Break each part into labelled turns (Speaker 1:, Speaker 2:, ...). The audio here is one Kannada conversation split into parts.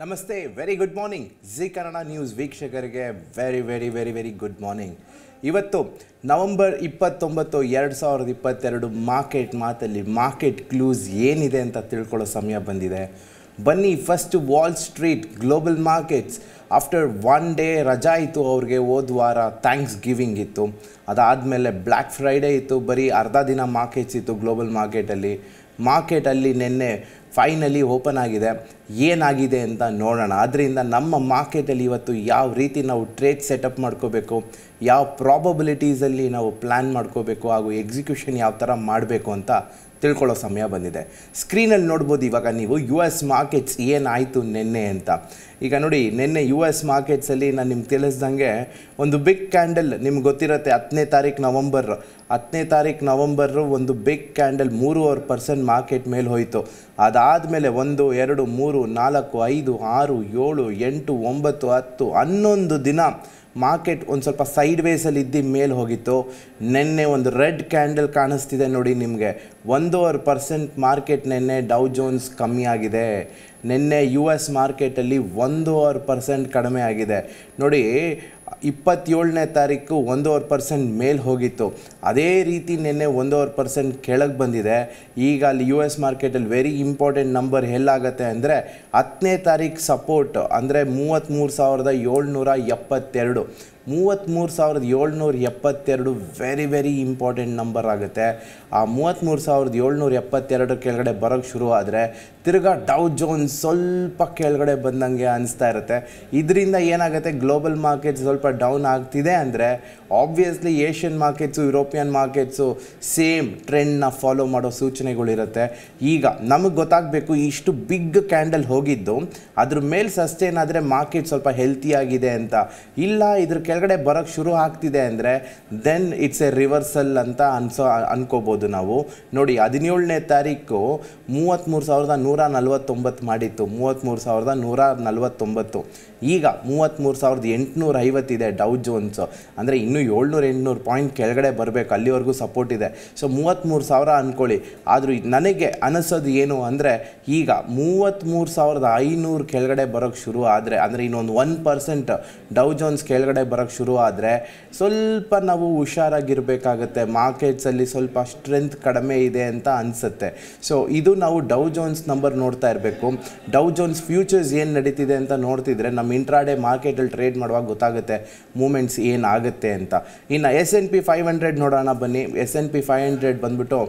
Speaker 1: ನಮಸ್ತೆ very good morning ji Kannada news ವೀಕ್ಷಕರಿಗೆ very very very very good morning ಇವತ್ತು ನವಂಬರ್ ಇಪ್ಪತ್ತೊಂಬತ್ತು ಎರಡು ಸಾವಿರದ ಇಪ್ಪತ್ತೆರಡು ಮಾರ್ಕೆಟ್ ಮಾತಲ್ಲಿ ಮಾರ್ಕೆಟ್ ಕ್ಲೂಸ್ ಏನಿದೆ ಅಂತ ತಿಳ್ಕೊಳ್ಳೋ ಸಮಯ ಬಂದಿದೆ ಬನ್ನಿ first wall street global markets after one day ರಜಾ ಇತ್ತು ಅವ್ರಿಗೆ ಹೋದ ವಾರ ಥ್ಯಾಂಕ್ಸ್ ಗಿವಿಂಗ್ ಇತ್ತು ಅದಾದಮೇಲೆ ಬ್ಲ್ಯಾಕ್ ಫ್ರೈಡೇ ಇತ್ತು ಬರೀ ಅರ್ಧ ದಿನ ಮಾರ್ಕೆಟ್ಸ್ ಇತ್ತು ಗ್ಲೋಬಲ್ ಮಾರ್ಕೆಟಲ್ಲಿ ಮಾರ್ಕೆಟಲ್ಲಿ ನಿನ್ನೆ ಫೈನಲಿ ಓಪನ್ ಆಗಿದೆ ಏನಾಗಿದೆ ಅಂತ ನೋಡೋಣ ಅದರಿಂದ ನಮ್ಮ ಮಾರ್ಕೆಟಲ್ಲಿ ಇವತ್ತು ಯಾವ ರೀತಿ ನಾವು ಟ್ರೇಡ್ ಸೆಟಪ್ ಮಾಡ್ಕೋಬೇಕು ಯಾವ ಪ್ರಾಬಬಿಲಿಟೀಸಲ್ಲಿ ನಾವು ಪ್ಲ್ಯಾನ್ ಮಾಡ್ಕೋಬೇಕು ಹಾಗೂ ಎಕ್ಸಿಕ್ಯೂಷನ್ ಯಾವ ಥರ ಮಾಡಬೇಕು ಅಂತ ತಿಳ್ಕೊಳ್ಳೋ ಸಮಯ ಬಂದಿದೆ ಸ್ಕ್ರೀನಲ್ಲಿ ನೋಡ್ಬೋದು ಇವಾಗ ನೀವು ಯು ಎಸ್ ಮಾರ್ಕೆಟ್ಸ್ ಏನಾಯಿತು ನಿನ್ನೆ ಅಂತ ಈಗ ನೋಡಿ ನಿನ್ನೆ ಯು ಎಸ್ ಮಾರ್ಕೆಟ್ಸಲ್ಲಿ ನಾನು ನಿಮ್ಗೆ ತಿಳಿಸ್ದಂಗೆ ಒಂದು ಬಿಗ್ ಕ್ಯಾಂಡಲ್ ನಿಮ್ಗೆ ಗೊತ್ತಿರುತ್ತೆ ಹತ್ತನೇ ತಾರೀಕು ನವಂಬರ್ ಹತ್ತನೇ ತಾರೀಕು ನವಂಬರು ಒಂದು ಬಿಗ್ ಕ್ಯಾಂಡಲ್ ಮೂರುವರೆ ಪರ್ಸೆಂಟ್ ಮಾರ್ಕೆಟ್ ಮೇಲೆ ಹೋಯಿತು ಅದಾದಮೇಲೆ ಒಂದು ಎರಡು ಮೂರು ನಾಲ್ಕು ಐದು ಆರು ಏಳು ಎಂಟು ಒಂಬತ್ತು ಹತ್ತು ಹನ್ನೊಂದು ದಿನ ಮಾರ್ಕೆಟ್ ಒಂದು ಸ್ವಲ್ಪ ಸೈಡ್ ವೇಸಲ್ಲಿ ಇದ್ದು ಮೇಲೆ ಹೋಗಿತ್ತು ನಿನ್ನೆ ಒಂದು ರೆಡ್ ಕ್ಯಾಂಡಲ್ ಕಾಣಿಸ್ತಿದೆ ನೋಡಿ ನಿಮಗೆ ಒಂದೂವರೆ ಪರ್ಸೆಂಟ್ ಮಾರ್ಕೆಟ್ ನಿನ್ನೆ ಡೌ ಜೋನ್ಸ್ ಕಮ್ಮಿ ಆಗಿದೆ ನಿನ್ನೆ ಯು ಎಸ್ ಮಾರ್ಕೆಟಲ್ಲಿ ಒಂದೂವರೆ ಪರ್ಸೆಂಟ್ ಕಡಿಮೆ ಆಗಿದೆ ನೋಡಿ ಇಪ್ಪತ್ತೇಳನೇ ತಾರೀಕು ಒಂದೂವರೆ ಪರ್ಸೆಂಟ್ ಮೇಲೆ ಹೋಗಿತ್ತು ಅದೇ ರೀತಿ ನಿನ್ನೆ ಒಂದೂವರೆ ಪರ್ಸೆಂಟ್ ಕೆಳಗೆ ಬಂದಿದೆ ಈಗ ಅಲ್ಲಿ ಯು ಎಸ್ ಮಾರ್ಕೆಟಲ್ಲಿ ವೆರಿ ಇಂಪಾರ್ಟೆಂಟ್ ನಂಬರ್ ಎಲ್ಲಾಗತ್ತೆ ಅಂದರೆ ಹತ್ತನೇ ತಾರೀಕು ಸಪೋರ್ಟ್ ಅಂದರೆ ಮೂವತ್ತ್ಮೂರು ಸಾವಿರದ ಏಳ್ನೂರ ಎಪ್ಪತ್ತೆರಡು ಮೂವತ್ತ್ಮೂರು ಸಾವಿರದ ಏಳ್ನೂರ ಎಪ್ಪತ್ತೆರಡು ವೆರಿ ವೆರಿ ಇಂಪಾರ್ಟೆಂಟ್ ನಂಬರ್ ಆಗುತ್ತೆ ಆ ಮೂವತ್ತ್ಮೂರು ಸಾವಿರದ ಏಳ್ನೂರ ಎಪ್ಪತ್ತೆರಡರ ಕೆಳಗಡೆ ಬರೋಕ್ಕೆ ಶುರು ಆದರೆ ತಿರ್ಗಾ ಡೌ ಜೋನ್ ಸ್ವಲ್ಪ ಕೆಳಗಡೆ ಬಂದಂಗೆ ಅನಿಸ್ತಾ ಇರುತ್ತೆ ಇದರಿಂದ ಏನಾಗುತ್ತೆ ಗ್ಲೋಬಲ್ ಮಾರ್ಕೆಟ್ಸ್ ಸ್ವಲ್ಪ ಡೌನ್ ಆಗ್ತಿದೆ ಅಂದರೆ obviously Asian markets European markets same ಟ್ರೆಂಡ್ನ ಫಾಲೋ ಮಾಡೋ ಸೂಚನೆಗಳಿರುತ್ತೆ ಈಗ ನಮಗೆ ಗೊತ್ತಾಗಬೇಕು ಇಷ್ಟು ಬಿಗ್ ಕ್ಯಾಂಡಲ್ ಹೋಗಿದ್ದು ಅದ್ರ ಮೇಲೆ ಸಸ್ಟೇನ್ ಆದರೆ ಮಾರ್ಕೆಟ್ ಸ್ವಲ್ಪ ಹೆಲ್ತಿ ಆಗಿದೆ ಅಂತ ಇಲ್ಲ ಇದ್ರ ಕೆಳಗಡೆ ಬರೋಕ್ಕೆ ಶುರು ಆಗ್ತಿದೆ ಅಂದರೆ ದೆನ್ ಇಟ್ಸ್ ಎ ರಿವರ್ಸಲ್ ಅಂತ ಅನ್ಸೋ ಅನ್ಕೋಬೋದು ನಾವು ನೋಡಿ ಹದಿನೇಳನೇ ತಾರೀಕು ಮೂವತ್ತ್ಮೂರು ಸಾವಿರದ ನೂರ ನಲ್ವತ್ತೊಂಬತ್ತು ಮಾಡಿತ್ತು ಮೂವತ್ತ್ಮೂರು ಸಾವಿರದ ನೂರ ನಲ್ವತ್ತೊಂಬತ್ತು ಈಗ ಮೂವತ್ತ್ಮೂರು ಸಾವಿರದ ಎಂಟುನೂರ ಐವತ್ತಿದೆ ಡೌ ಜೋನ್ಸ್ ಅಂದರೆ ಇನ್ನೂ ಏಳ್ನೂರು ಎಂಟುನೂರು ಪಾಯಿಂಟ್ ಕೆಳಗಡೆ ಬರಬೇಕು ಅಲ್ಲಿವರೆಗೂ ಸಪೋರ್ಟ್ ಇದೆ ಸೊ ಮೂವತ್ತ್ಮೂರು ಸಾವಿರ ಅಂದ್ಕೊಳ್ಳಿ ಆದರೂ ನನಗೆ ಅನಿಸೋದು ಏನು ಅಂದರೆ ಈಗ ಮೂವತ್ತ್ಮೂರು ಸಾವಿರದ ಐನೂರು ಕೆಳಗಡೆ ಬರೋಕ್ಕೆ ಶುರು ಆದರೆ ಅಂದರೆ ಇನ್ನೊಂದು ಒನ್ ಪರ್ಸೆಂಟ್ ಡೌ ಜೋನ್ಸ್ ಕೆಳಗಡೆ ಬರೋಕ್ಕೆ ಶುರು ಆದರೆ ಸ್ವಲ್ಪ ನಾವು ಹುಷಾರಾಗಿರಬೇಕಾಗತ್ತೆ ಮಾರ್ಕೆಟ್ಸಲ್ಲಿ ಸ್ವಲ್ಪ ಸ್ಟ್ರೆಂತ್ ಕಡಿಮೆ ಇದೆ ಅಂತ ಅನಿಸುತ್ತೆ ಸೊ ಇದು ನಾವು ಡೌ ಜೋನ್ಸ್ ನಂಬರ್ ನೋಡ್ತಾ ಇರಬೇಕು ಡೌ ಜೋನ್ಸ್ ಫ್ಯೂಚರ್ಸ್ ಏನು ನಡೀತಿದೆ ಅಂತ ನೋಡ್ತಿದ್ರೆ ನಮ್ಮ ಇಂಟ್ರಾಡೇ ಮಾರ್ಕೆಟಲ್ಲಿ ಟ್ರೇಡ್ ಮಾಡುವಾಗ ಗೊತ್ತಾಗುತ್ತೆ ಮೂಮೆಂಟ್ಸ್ ಏನಾಗುತ್ತೆ ಅಂತ ಇನ್ನು S and P five hundred ನೋಡೋಣ ಬನ್ನಿ S and P five hundred ಬಂದ್ಬಿಟ್ಟು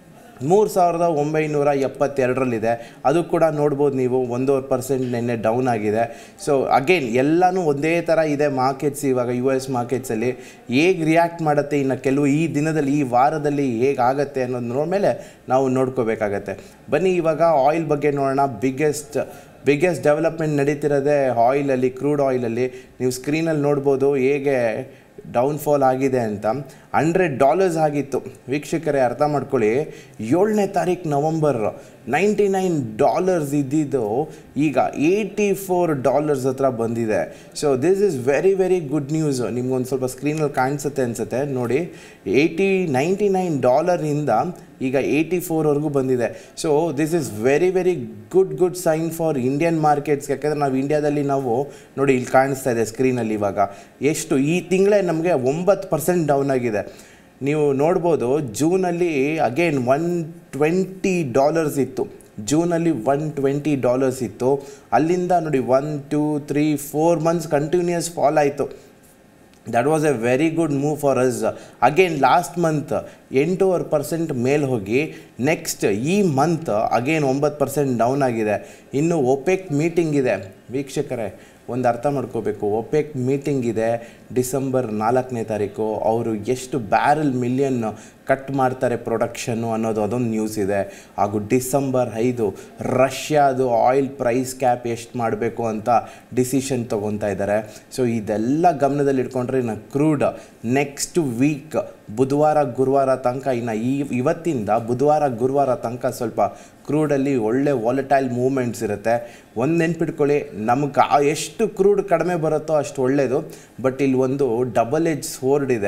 Speaker 1: ಮೂರು ಸಾವಿರದ ಒಂಬೈನೂರ ಎಪ್ಪತ್ತೆರಡರಲ್ಲಿದೆ ಅದು ಕೂಡ ನೋಡ್ಬೋದು ನೀವು ಒಂದೂವರೆ ಪರ್ಸೆಂಟ್ ನಿನ್ನೆ ಡೌನ್ ಆಗಿದೆ ಸೊ ಅಗೇನ್ ಎಲ್ಲನೂ ಒಂದೇ ಥರ ಇದೆ ಮಾರ್ಕೆಟ್ಸ್ ಇವಾಗ ಯು ಎಸ್ ಮಾರ್ಕೆಟ್ಸಲ್ಲಿ ಹೇಗೆ ರಿಯಾಕ್ಟ್ ಮಾಡುತ್ತೆ ಇನ್ನು ಕೆಲವು ಈ ದಿನದಲ್ಲಿ ಈ ವಾರದಲ್ಲಿ ಹೇಗಾಗತ್ತೆ ಅನ್ನೋದ್ರ ಮೇಲೆ ನಾವು ನೋಡ್ಕೋಬೇಕಾಗತ್ತೆ ಬನ್ನಿ ಇವಾಗ ಆಯಿಲ್ ಬಗ್ಗೆ ನೋಡೋಣ ಬಿಗ್ಗೆಸ್ಟ್ ಬಿಗ್ಗೆಸ್ಟ್ ಡೆವಲಪ್ಮೆಂಟ್ ನಡೀತಿರೋದೇ ಆಯಿಲಲ್ಲಿ ಕ್ರೂಡ್ ಆಯಿಲಲ್ಲಿ ನೀವು ಸ್ಕ್ರೀನಲ್ಲಿ ನೋಡ್ಬೋದು ಹೇಗೆ ಡೌನ್ಫಾಲ್ ಆಗಿದೆ ಅಂತ ಹಂಡ್ರೆಡ್ ಡಾಲರ್ಸ್ ಆಗಿತ್ತು ವೀಕ್ಷಕರೇ ಅರ್ಥ ಮಾಡ್ಕೊಳ್ಳಿ ಏಳನೇ ತಾರೀಕು ನವಂಬರ್ ನೈಂಟಿ ನೈನ್ ಡಾಲರ್ಸ್ ಇದ್ದಿದ್ದು ಈಗ ಏಯ್ಟಿ ಫೋರ್ ಡಾಲರ್ಸ್ ಹತ್ರ ಬಂದಿದೆ so this is very very good news ನಿಮ್ಗೊಂದು ಸ್ವಲ್ಪ ಸ್ಕ್ರೀನಲ್ಲಿ ಕಾಣಿಸುತ್ತೆ ಅನಿಸುತ್ತೆ ನೋಡಿ ಏಯ್ಟಿ ನೈಂಟಿ ನೈನ್ ಡಾಲರಿಂದ ಈಗ ಏಯ್ಟಿ ಫೋರ್ವರೆಗೂ ಬಂದಿದೆ so this is very very good good sign for Indian markets ಯಾಕಂದರೆ ನಾವು ಇಂಡಿಯಾದಲ್ಲಿ ನಾವು ನೋಡಿ ಇಲ್ಲಿ ಕಾಣಿಸ್ತಾ ಇದೆ ಸ್ಕ್ರೀನಲ್ಲಿ ಇವಾಗ ಎಷ್ಟು ಈ ತಿಂಗಳೇ ನಮಗೆ ಒಂಬತ್ತು ಪರ್ಸೆಂಟ್ ಡೌನ್ ಆಗಿದೆ ನೀವು ನೋಡ್ಬೋದು ಜೂನಲ್ಲಿ ಅಗೇನ್ ಒನ್ ಟ್ವೆಂಟಿ ಡಾಲರ್ಸ್ ಇತ್ತು ಜೂನಲ್ಲಿ ಒನ್ ಟ್ವೆಂಟಿ ಡಾಲರ್ಸ್ ಇತ್ತು ಅಲ್ಲಿಂದ ನೋಡಿ one two three four months continuous fall ಆಯಿತು that was a very good move for us again last month ಎಂಟೂವರೆ ಪರ್ಸೆಂಟ್ ಮೇಲೆ ಹೋಗಿ ನೆಕ್ಸ್ಟ್ ಈ ಮಂತ್ ಅಗೇನ್ ಒಂಬತ್ತು ಪರ್ಸೆಂಟ್ ಡೌನ್ ಆಗಿದೆ ಇನ್ನು ಒಪೆಕ್ ಮೀಟಿಂಗ್ ಇದೆ ವೀಕ್ಷಕರೇ ಒಂದು ಅರ್ಥ ಮಾಡ್ಕೋಬೇಕು ಒಪೆಕ್ ಮೀಟಿಂಗ್ ಇದೆ ಡಿಸೆಂಬರ್ ನಾಲ್ಕನೇ ತಾರೀಕು ಅವರು ಎಷ್ಟು ಬ್ಯಾರಲ್ ಮಿಲಿಯನ್ ಕಟ್ ಮಾಡ್ತಾರೆ ಪ್ರೊಡಕ್ಷನ್ನು ಅನ್ನೋದು ಅದೊಂದು ನ್ಯೂಸ್ ಇದೆ ಹಾಗೂ ಡಿಸೆಂಬರ್ ಐದು ರಷ್ಯಾದು ಆಯಿಲ್ ಪ್ರೈಸ್ ಕ್ಯಾಪ್ ಎಷ್ಟು ಮಾಡಬೇಕು ಅಂತ ಡಿಸಿಷನ್ ತೊಗೊತಾ ಇದ್ದಾರೆ ಸೊ ಇದೆಲ್ಲ ಗಮನದಲ್ಲಿ ಇಟ್ಕೊಂಡ್ರೆ ಇನ್ನು ಕ್ರೂಡ್ ನೆಕ್ಸ್ಟ್ ವೀಕ್ ಬುಧವಾರ ಗುರುವಾರ ತನಕ ಇನ್ನು ಈ ಇವತ್ತಿಂದ ಬುಧವಾರ ಗುರುವಾರ ತನಕ ಸ್ವಲ್ಪ ಕ್ರೂಡಲ್ಲಿ ಒಳ್ಳೆ ವಾಲಟೈಲ್ ಮೂವ್ಮೆಂಟ್ಸ್ ಇರುತ್ತೆ ಒಂದು ನೆನ್ಪಿಟ್ಕೊಳ್ಳಿ ನಮಗೆ ಎಷ್ಟು ಕ್ರೂಡ್ ಕಡಿಮೆ ಬರುತ್ತೋ ಅಷ್ಟು ಒಳ್ಳೆಯದು ಬಟ್ ಇಲ್ಲಿ ಒಂದು ಡಬಲ್ ಎಜ್ ಸೋರ್ಡ್ ಇದೆ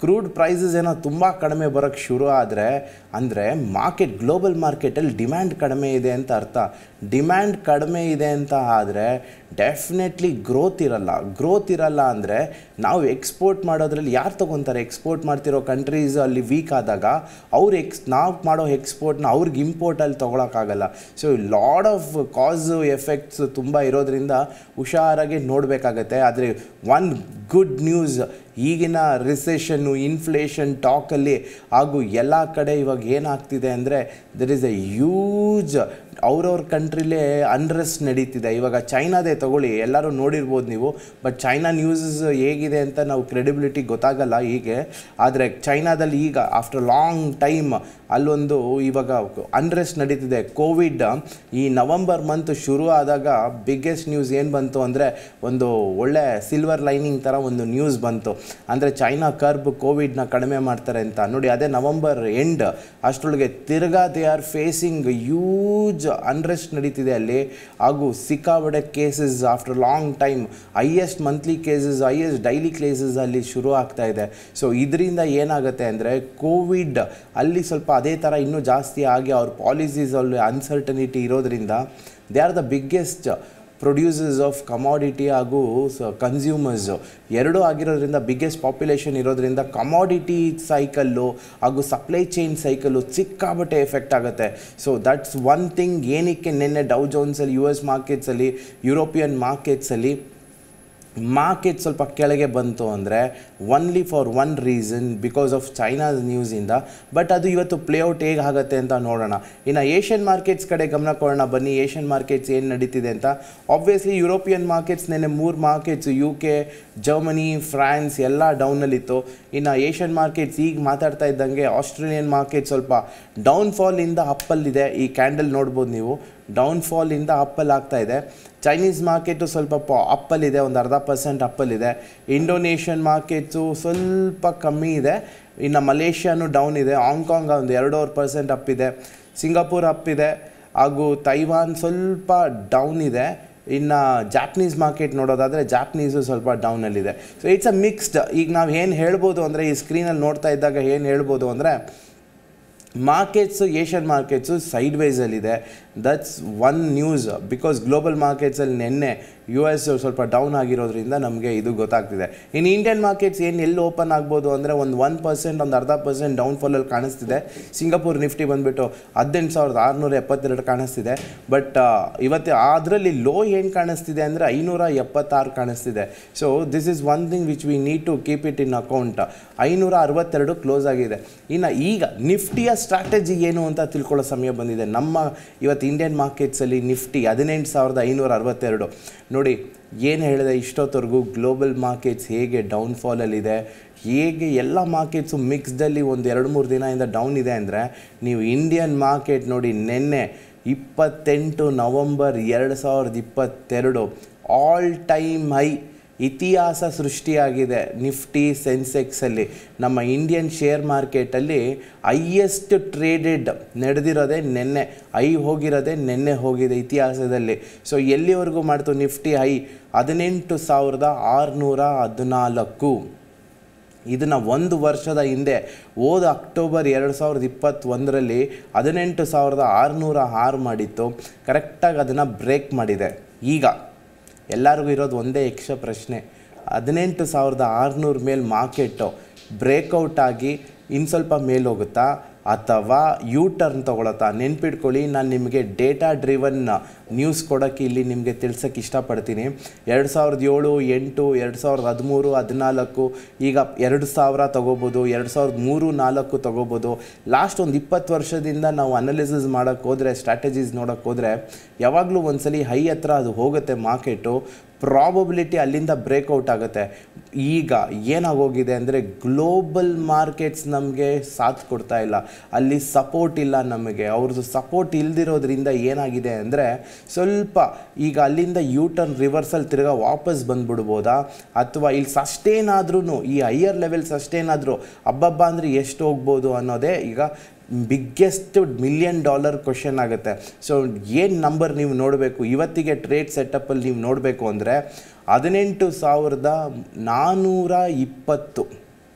Speaker 1: ಕ್ರೂಡ್ ಪ್ರೈಸಸ್ ಏನೋ ತುಂಬ ಕಡಿಮೆ ಬರೋಕ್ಕೆ ಶುರು ಆದರೆ ಅಂದರೆ ಮಾರ್ಕೆಟ್ ಗ್ಲೋಬಲ್ ಮಾರ್ಕೆಟಲ್ಲಿ ಡಿಮ್ಯಾಂಡ್ ಕಡಿಮೆ ಇದೆ ಅಂತ ಅರ್ಥ ಡಿಮ್ಯಾಂಡ್ ಕಡಿಮೆ ಇದೆ ಅಂತ ಆದರೆ ಡೆಫಿನೆಟ್ಲಿ ಗ್ರೋತ್ ಇರಲ್ಲ ಗ್ರೋತ್ ಇರಲ್ಲ ಅಂದರೆ ನಾವು ಎಕ್ಸ್ಪೋರ್ಟ್ ಮಾಡೋದ್ರಲ್ಲಿ ಯಾರು ತೊಗೊತಾರೆ ಎಕ್ಸ್ಪೋರ್ಟ್ ಮಾಡ್ತಿರೋ ಕಂಟ್ರೀಸ್ ಅಲ್ಲಿ ವೀಕ್ ಆದಾಗ ಅವ್ರು ಎಕ್ಸ್ ನಾವು ಮಾಡೋ ಎಕ್ಸ್ಪೋರ್ಟ್ನ ಅವ್ರಿಗೆ ಇಂಪೋರ್ಟಲ್ಲಿ ತೊಗೊಳಕ್ಕಾಗಲ್ಲ so lot of cause effects ತುಂಬ ಇರೋದ್ರಿಂದ ಹುಷಾರಾಗಿ ನೋಡಬೇಕಾಗತ್ತೆ ಆದರೆ ಒನ್ ಗುಡ್ ನ್ಯೂಸ್ ಈಗಿನ ರಿಸೆಷನ್ನು ಇನ್ಫ್ಲೇಷನ್ ಟಾಕಲ್ಲಿ ಹಾಗೂ ಎಲ್ಲ ಕಡೆ ಇವಾಗ ಏನಾಗ್ತಿದೆ ಅಂದರೆ ದರ್ ಇಸ್ ಎ ಹ್ಯೂಜ್ ಅವ್ರವ್ರ ಕಂಟ್ರಿಲೇ ಅನ್ರೆಸ್ಟ್ ನಡೀತಿದೆ ಇವಾಗ ಚೈನಾದೇ ತಗೊಳ್ಳಿ ಎಲ್ಲರೂ ನೋಡಿರ್ಬೋದು ನೀವು ಬಟ್ ಚೈನಾ ನ್ಯೂಸಸ್ ಹೇಗಿದೆ ಅಂತ ನಾವು ಕ್ರೆಡಿಬಿಲಿಟಿ ಗೊತ್ತಾಗಲ್ಲ ಹೀಗೆ ಆದರೆ ಚೈನಾದಲ್ಲಿ ಈಗ ಆಫ್ಟರ್ ಲಾಂಗ್ ಟೈಮ್ ಅಲ್ಲೊಂದು ಇವಾಗ ಅನ್ರೆಸ್ಟ್ ನಡೀತಿದೆ ಕೋವಿಡ್ ಈ ನವಂಬರ್ ಮಂತ್ ಶುರು ಆದಾಗ ಬಿಗ್ಗೆಸ್ಟ್ ನ್ಯೂಸ್ ಏನು ಬಂತು ಅಂದರೆ ಒಂದು ಒಳ್ಳೆ ಸಿಲ್ವರ್ ಲೈನಿಂಗ್ ಥರ ಒಂದು ನ್ಯೂಸ್ ಬಂತು ಅಂದರೆ ಚೈನಾ ಕರ್ಬ್ ಕೋವಿಡ್ನ ಕಡಿಮೆ ಮಾಡ್ತಾರೆ ಅಂತ ನೋಡಿ ಅದೇ ನವಂಬರ್ ಎಂಡ್ ಅಷ್ಟರೊಳಗೆ ತಿರ್ಗಾ they are facing huge unrest ನಡೀತಿದೆ ಅಲ್ಲಿ ಹಾಗೂ ಸಿಕ್ಕಾಬಡೆ cases after long time highest monthly cases highest daily cases ಅಲ್ಲಿ ಶುರು ಆಗ್ತಾ ಇದೆ ಸೊ ಇದರಿಂದ ಏನಾಗುತ್ತೆ ಅಂದರೆ ಕೋವಿಡ್ ಅಲ್ಲಿ ಸ್ವಲ್ಪ ಅದೇ ಥರ ಇನ್ನೂ ಜಾಸ್ತಿ ಆಗಿ ಅವ್ರ ಪಾಲಿಸೀಸಲ್ಲಿ ಅನ್ಸರ್ಟನಿಟಿ ಇರೋದ್ರಿಂದ they are the biggest producers of commodity ಹಾಗೂ ಕನ್ಸ್ಯೂಮರ್ಸ್ ಎರಡೂ ಆಗಿರೋದ್ರಿಂದ ಬಿಗ್ಗೆಸ್ಟ್ ಪಾಪ್ಯುಲೇಷನ್ ಇರೋದ್ರಿಂದ ಕಮಾಡಿಟಿ ಸೈಕಲ್ಲು ಹಾಗೂ ಸಪ್ಲೈ ಚೈನ್ ಸೈಕಲ್ಲು ಸಿಕ್ಕಾಬಟ್ಟೆ ಎಫೆಕ್ಟ್ ಆಗುತ್ತೆ ಸೊ ದಟ್ಸ್ ಒನ್ ಥಿಂಗ್ ಏನಕ್ಕೆ ನಿನ್ನೆ ಡೌ ಜೋನ್ಸಲ್ಲಿ ಯು ಎಸ್ ಮಾರ್ಕೆಟ್ಸಲ್ಲಿ ಯುರೋಪಿಯನ್ ಮಾರ್ಕೆಟ್ಸಲ್ಲಿ ಮಾರ್ಕೆಟ್ ಸ್ವಲ್ಪ ಕೆಳಗೆ ಬಂತು ಅಂದರೆ only for one reason because of ಚೈನಾದ ನ್ಯೂಸಿಂದ ಬಟ್ ಅದು ಇವತ್ತು ಪ್ಲೇಔಟ್ ಹೇಗೆ ಆಗುತ್ತೆ ಅಂತ ನೋಡೋಣ ಇನ್ನು ಏಷ್ಯನ್ ಮಾರ್ಕೆಟ್ಸ್ ಕಡೆ ಗಮನ ಕೊಡೋಣ ಬನ್ನಿ ಏಷ್ಯನ್ ಮಾರ್ಕೆಟ್ಸ್ ಏನು ನಡೀತಿದೆ ಅಂತ ಆಬ್ವಿಯಸ್ಲಿ ಯುರೋಪಿಯನ್ ಮಾರ್ಕೆಟ್ಸ್ ನೆನ್ನೆ ಮೂರು markets U K Germany France ಎಲ್ಲ ಡೌನಲ್ಲಿತ್ತು ಇನ್ನು ಏಷ್ಯನ್ ಮಾರ್ಕೆಟ್ಸ್ ಈಗ ಮಾತಾಡ್ತಾ ಇದ್ದಂಗೆ ಆಸ್ಟ್ರೇಲಿಯನ್ ಮಾರ್ಕೆಟ್ ಸ್ವಲ್ಪ ಡೌನ್ಫಾಲಿಂದ ಅಪ್ಪಲ್ಲಿದೆ ಈ ಕ್ಯಾಂಡಲ್ ನೋಡ್ಬೋದು ನೀವು ಡೌನ್ಫಾಲಿಂದ ಅಪ್ಪಲ್ ಆಗ್ತಾ ಇದೆ ಚೈನೀಸ್ ಮಾರ್ಕೆಟು ಸ್ವಲ್ಪ ಪ ಅಪ್ಪಲ್ಲಿದೆ ಒಂದು ಅರ್ಧ ಪರ್ಸೆಂಟ್ ಅಪ್ಪಲ್ಲಿದೆ ಇಂಡೋನೇಷ್ಯನ್ ಮಾರ್ಕೆಟ್ಸು ಸ್ವಲ್ಪ ಕಮ್ಮಿ ಇದೆ ಇನ್ನು ಮಲೇಷ್ಯಾನು ಡೌನ್ ಇದೆ ಹಾಂಗ್ಕಾಂಗ್ ಒಂದು ಎರಡೂವರೆ ಪರ್ಸೆಂಟ್ ಅಪ್ಪಿದೆ ಸಿಂಗಾಪುರ್ ಅಪ್ಪಿದೆ ಹಾಗೂ ತೈವಾನ್ ಸ್ವಲ್ಪ ಡೌನ್ ಇದೆ ಇನ್ನು ಜಾಪ್ನೀಸ್ ಮಾರ್ಕೆಟ್ ನೋಡೋದಾದರೆ ಜಾಪ್ನೀಸು ಸ್ವಲ್ಪ ಡೌನಲ್ಲಿದೆ ಸೊ ಇಟ್ಸ್ ಅ ಮಿಕ್ಸ್ಡ್ ಈಗ ನಾವು ಏನು ಹೇಳ್ಬೋದು ಅಂದರೆ ಈ ಸ್ಕ್ರೀನಲ್ಲಿ ನೋಡ್ತಾ ಇದ್ದಾಗ ಏನು ಹೇಳ್ಬೋದು ಅಂದರೆ ಮಾರ್ಕೆಟ್ಸು ಏಷ್ಯನ್ ಮಾರ್ಕೆಟ್ಸು ಸೈಡ್ ವೈಸಲ್ಲಿದೆ that's one news because global ಮಾರ್ಕೆಟ್ಸಲ್ಲಿ ನಿನ್ನೆ ಯು ಎಸ್ ಸ್ವಲ್ಪ ಡೌನ್ ಆಗಿರೋದ್ರಿಂದ ನಮಗೆ ಇದು ಗೊತ್ತಾಗ್ತಿದೆ ಇನ್ನು ಇಂಡಿಯನ್ ಮಾರ್ಕೆಟ್ಸ್ ಏನು ಎಲ್ಲಿ ಓಪನ್ ಆಗ್ಬೋದು ಅಂದರೆ ಒಂದು ಒನ್ ಪರ್ಸೆಂಟ್ ಒಂದು ಅರ್ಧ ಪರ್ಸೆಂಟ್ ಡೌನ್ಫಾಲಲ್ಲಿ ಕಾಣಿಸ್ತಿದೆ ಸಿಂಗಾಪುರ್ ನಿಫ್ಟಿ ಬಂದುಬಿಟ್ಟು ಹದಿನೆಂಟು ಸಾವಿರದ ಆರುನೂರ ಎಪ್ಪತ್ತೆರಡು ಕಾಣಿಸ್ತಿದೆ ಬಟ್ ಇವತ್ತು ಅದರಲ್ಲಿ ಲೋ ಏನು ಕಾಣಿಸ್ತಿದೆ ಅಂದರೆ ಐನೂರ ಎಪ್ಪತ್ತಾರು ಕಾಣಿಸ್ತಿದೆ so this is one thing which we need to keep it in account ಐನೂರ ಅರವತ್ತೆರಡು ಕ್ಲೋಸ್ ಆಗಿದೆ ಇನ್ನು ಈಗ ನಿಫ್ಟಿಯ ಸ್ಟ್ರಾಟಜಿ ಏನು ಅಂತ ತಿಳ್ಕೊಳ್ಳೋ ಸಮಯ ಬಂದಿದೆ ನಮ್ಮ ಇವತ್ತು ಇಂಡಿಯನ್ ಮಾರ್ಕೆಟ್ಸಲ್ಲಿ ನಿಫ್ಟಿ ಹದಿನೆಂಟು ಸಾವಿರದ ಐನೂರ ಅರವತ್ತೆರಡು ನೋಡಿ ಏನು ಹೇಳಿದೆ ಇಷ್ಟೊತ್ತವರೆಗೂ ಗ್ಲೋಬಲ್ ಮಾರ್ಕೆಟ್ಸ್ ಹೇಗೆ ಡೌನ್ಫಾಲಲ್ಲಿದೆ ಹೇಗೆ ಎಲ್ಲ ಮಾರ್ಕೆಟ್ಸು ಮಿಕ್ಸ್ಡಲ್ಲಿ ಒಂದು ಎರಡು ಮೂರು ದಿನದಿಂದ ಡೌನ್ ಇದೆ ಅಂದರೆ ನೀವು ಇಂಡಿಯನ್ ಮಾರ್ಕೆಟ್ ನೋಡಿ ನಿನ್ನೆ ಇಪ್ಪತ್ತೆಂಟು ನವಂಬರ್ ಎರಡು ಸಾವಿರದ ಇಪ್ಪತ್ತೆರಡು ಆಲ್ ಟೈಮ್ ಹೈ ಇತಿಹಾಸ ಸೃಷ್ಟಿಯಾಗಿದೆ ನಿಫ್ಟಿ ಸೆನ್ಸೆಕ್ಸಲ್ಲಿ ನಮ್ಮ ಇಂಡಿಯನ್ ಶೇರ್ ಮಾರ್ಕೆಟಲ್ಲಿ ಹೈಯೆಸ್ಟ್ ಟ್ರೇಡೆಡ್ ನಡೆದಿರೋದೇ ನೆನ್ನೆ ಐ ಹೋಗಿರೋದೇ ನೆನ್ನೆ ಹೋಗಿದೆ ಇತಿಹಾಸದಲ್ಲಿ ಸೊ ಎಲ್ಲಿವರೆಗೂ ಮಾಡ್ತು ನಿಫ್ಟಿ ಹೈ ಹದಿನೆಂಟು ಸಾವಿರದ ಆರುನೂರ ಹದಿನಾಲ್ಕು ಇದನ್ನು ಒಂದು ವರ್ಷದ ಹಿಂದೆ ಹೋದ ಅಕ್ಟೋಬರ್ ಎರಡು ಸಾವಿರದ ಇಪ್ಪತ್ತೊಂದರಲ್ಲಿ ಹದಿನೆಂಟು ಸಾವಿರದ ಆರುನೂರ ಆರು ಮಾಡಿತ್ತು ಕರೆಕ್ಟಾಗಿ ಅದನ್ನು ಬ್ರೇಕ್ ಮಾಡಿದೆ ಈಗ ಎಲ್ಲರಿಗೂ ಇರೋದು ಒಂದೇ ಯಕ್ಷ ಪ್ರಶ್ನೆ ಹದಿನೆಂಟು ಸಾವಿರದ ಆರುನೂರ ಮೇಲೆ ಮಾರ್ಕೆಟು ಬ್ರೇಕೌಟ್ ಆಗಿ ಇನ್ನು ಸ್ವಲ್ಪ ಮೇಲೆ ಹೋಗುತ್ತಾ ಅಥವಾ ಯೂ ಟರ್ನ್ ತೊಗೊಳತ್ತಾ ನೆನ್ಪಿಟ್ಕೊಳ್ಳಿ ನಾನು ನಿಮಗೆ ಡೇಟಾ ಡ್ರಿವನ್ ನ್ಯೂಸ್ ಕೊಡೋಕ್ಕೆ ಇಲ್ಲಿ ನಿಮಗೆ ತಿಳ್ಸೋಕ್ಕೆ ಇಷ್ಟಪಡ್ತೀನಿ ಎರಡು ಸಾವಿರದ ಏಳು ಎಂಟು ಎರಡು ಸಾವಿರದ ಹದಿಮೂರು ಹದಿನಾಲ್ಕು ಈಗ ಎರಡು ಸಾವಿರ ತೊಗೋಬೋದು ಎರಡು ಸಾವಿರದ ಮೂರು ನಾಲ್ಕು ತೊಗೋಬೋದು ಲಾಸ್ಟ್ ಒಂದು ಇಪ್ಪತ್ತು ವರ್ಷದಿಂದ ನಾವು ಅನಾಲಿಸಿಸ್ ಮಾಡೋಕ್ಕೆ ಹೋದರೆ ಸ್ಟ್ರಾಟಜೀಸ್ ನೋಡೋಕ್ಕೆ ಹೋದರೆ ಯಾವಾಗಲೂ ಒಂದ್ಸಲಿ ಹೈ ಹತ್ರ ಅದು ಹೋಗುತ್ತೆ ಮಾರ್ಕೆಟು ಪ್ರಾಬಬಿಲಿಟಿ ಅಲ್ಲಿಂದ ಬ್ರೇಕೌಟ್ ಆಗುತ್ತೆ ಈಗ ಏನಾಗೋಗಿದೆ ಅಂದರೆ ಗ್ಲೋಬಲ್ ಮಾರ್ಕೆಟ್ಸ್ ನಮಗೆ ಸಾಥ್ ಕೊಡ್ತಾ ಇಲ್ಲ ಅಲ್ಲಿ ಸಪೋರ್ಟ್ ಇಲ್ಲ ನಮಗೆ ಅವ್ರದ್ದು ಸಪೋರ್ಟ್ ಇಲ್ದಿರೋದ್ರಿಂದ ಏನಾಗಿದೆ ಅಂದರೆ ಸ್ವಲ್ಪ ಈಗ ಅಲ್ಲಿಂದ ಯೂ ಟರ್ನ್ ರಿವರ್ಸಲ್ ತಿರ್ಗಾ ವಾಪಸ್ ಬಂದ್ಬಿಡ್ಬೋದಾ ಅಥವಾ ಇಲ್ಲಿ ಸಸ್ಟೇನ್ ಆದ್ರೂ ಈ ಹೈಯರ್ ಲೆವೆಲ್ ಸಸ್ಟೇನ್ ಆದರೂ ಹಬ್ಬಬ್ಬ ಅಂದರೆ ಎಷ್ಟು ಹೋಗ್ಬೋದು ಅನ್ನೋದೇ ಈಗ ಬಿಗ್ಗೆಸ್ಟ್ ಮಿಲಿಯನ್ ಡಾಲರ್ ಕ್ವಶನ್ ಆಗುತ್ತೆ ಸೊ ಏನು ನಂಬರ್ ನೀವು ನೋಡಬೇಕು ಇವತ್ತಿಗೆ ಟ್ರೇಡ್ ಸೆಟಪ್ಪಲ್ಲಿ ನೀವು ನೋಡಬೇಕು ಅಂದರೆ ಹದಿನೆಂಟು ಸಾವಿರದ ನಾನ್ನೂರ ಇಪ್ಪತ್ತು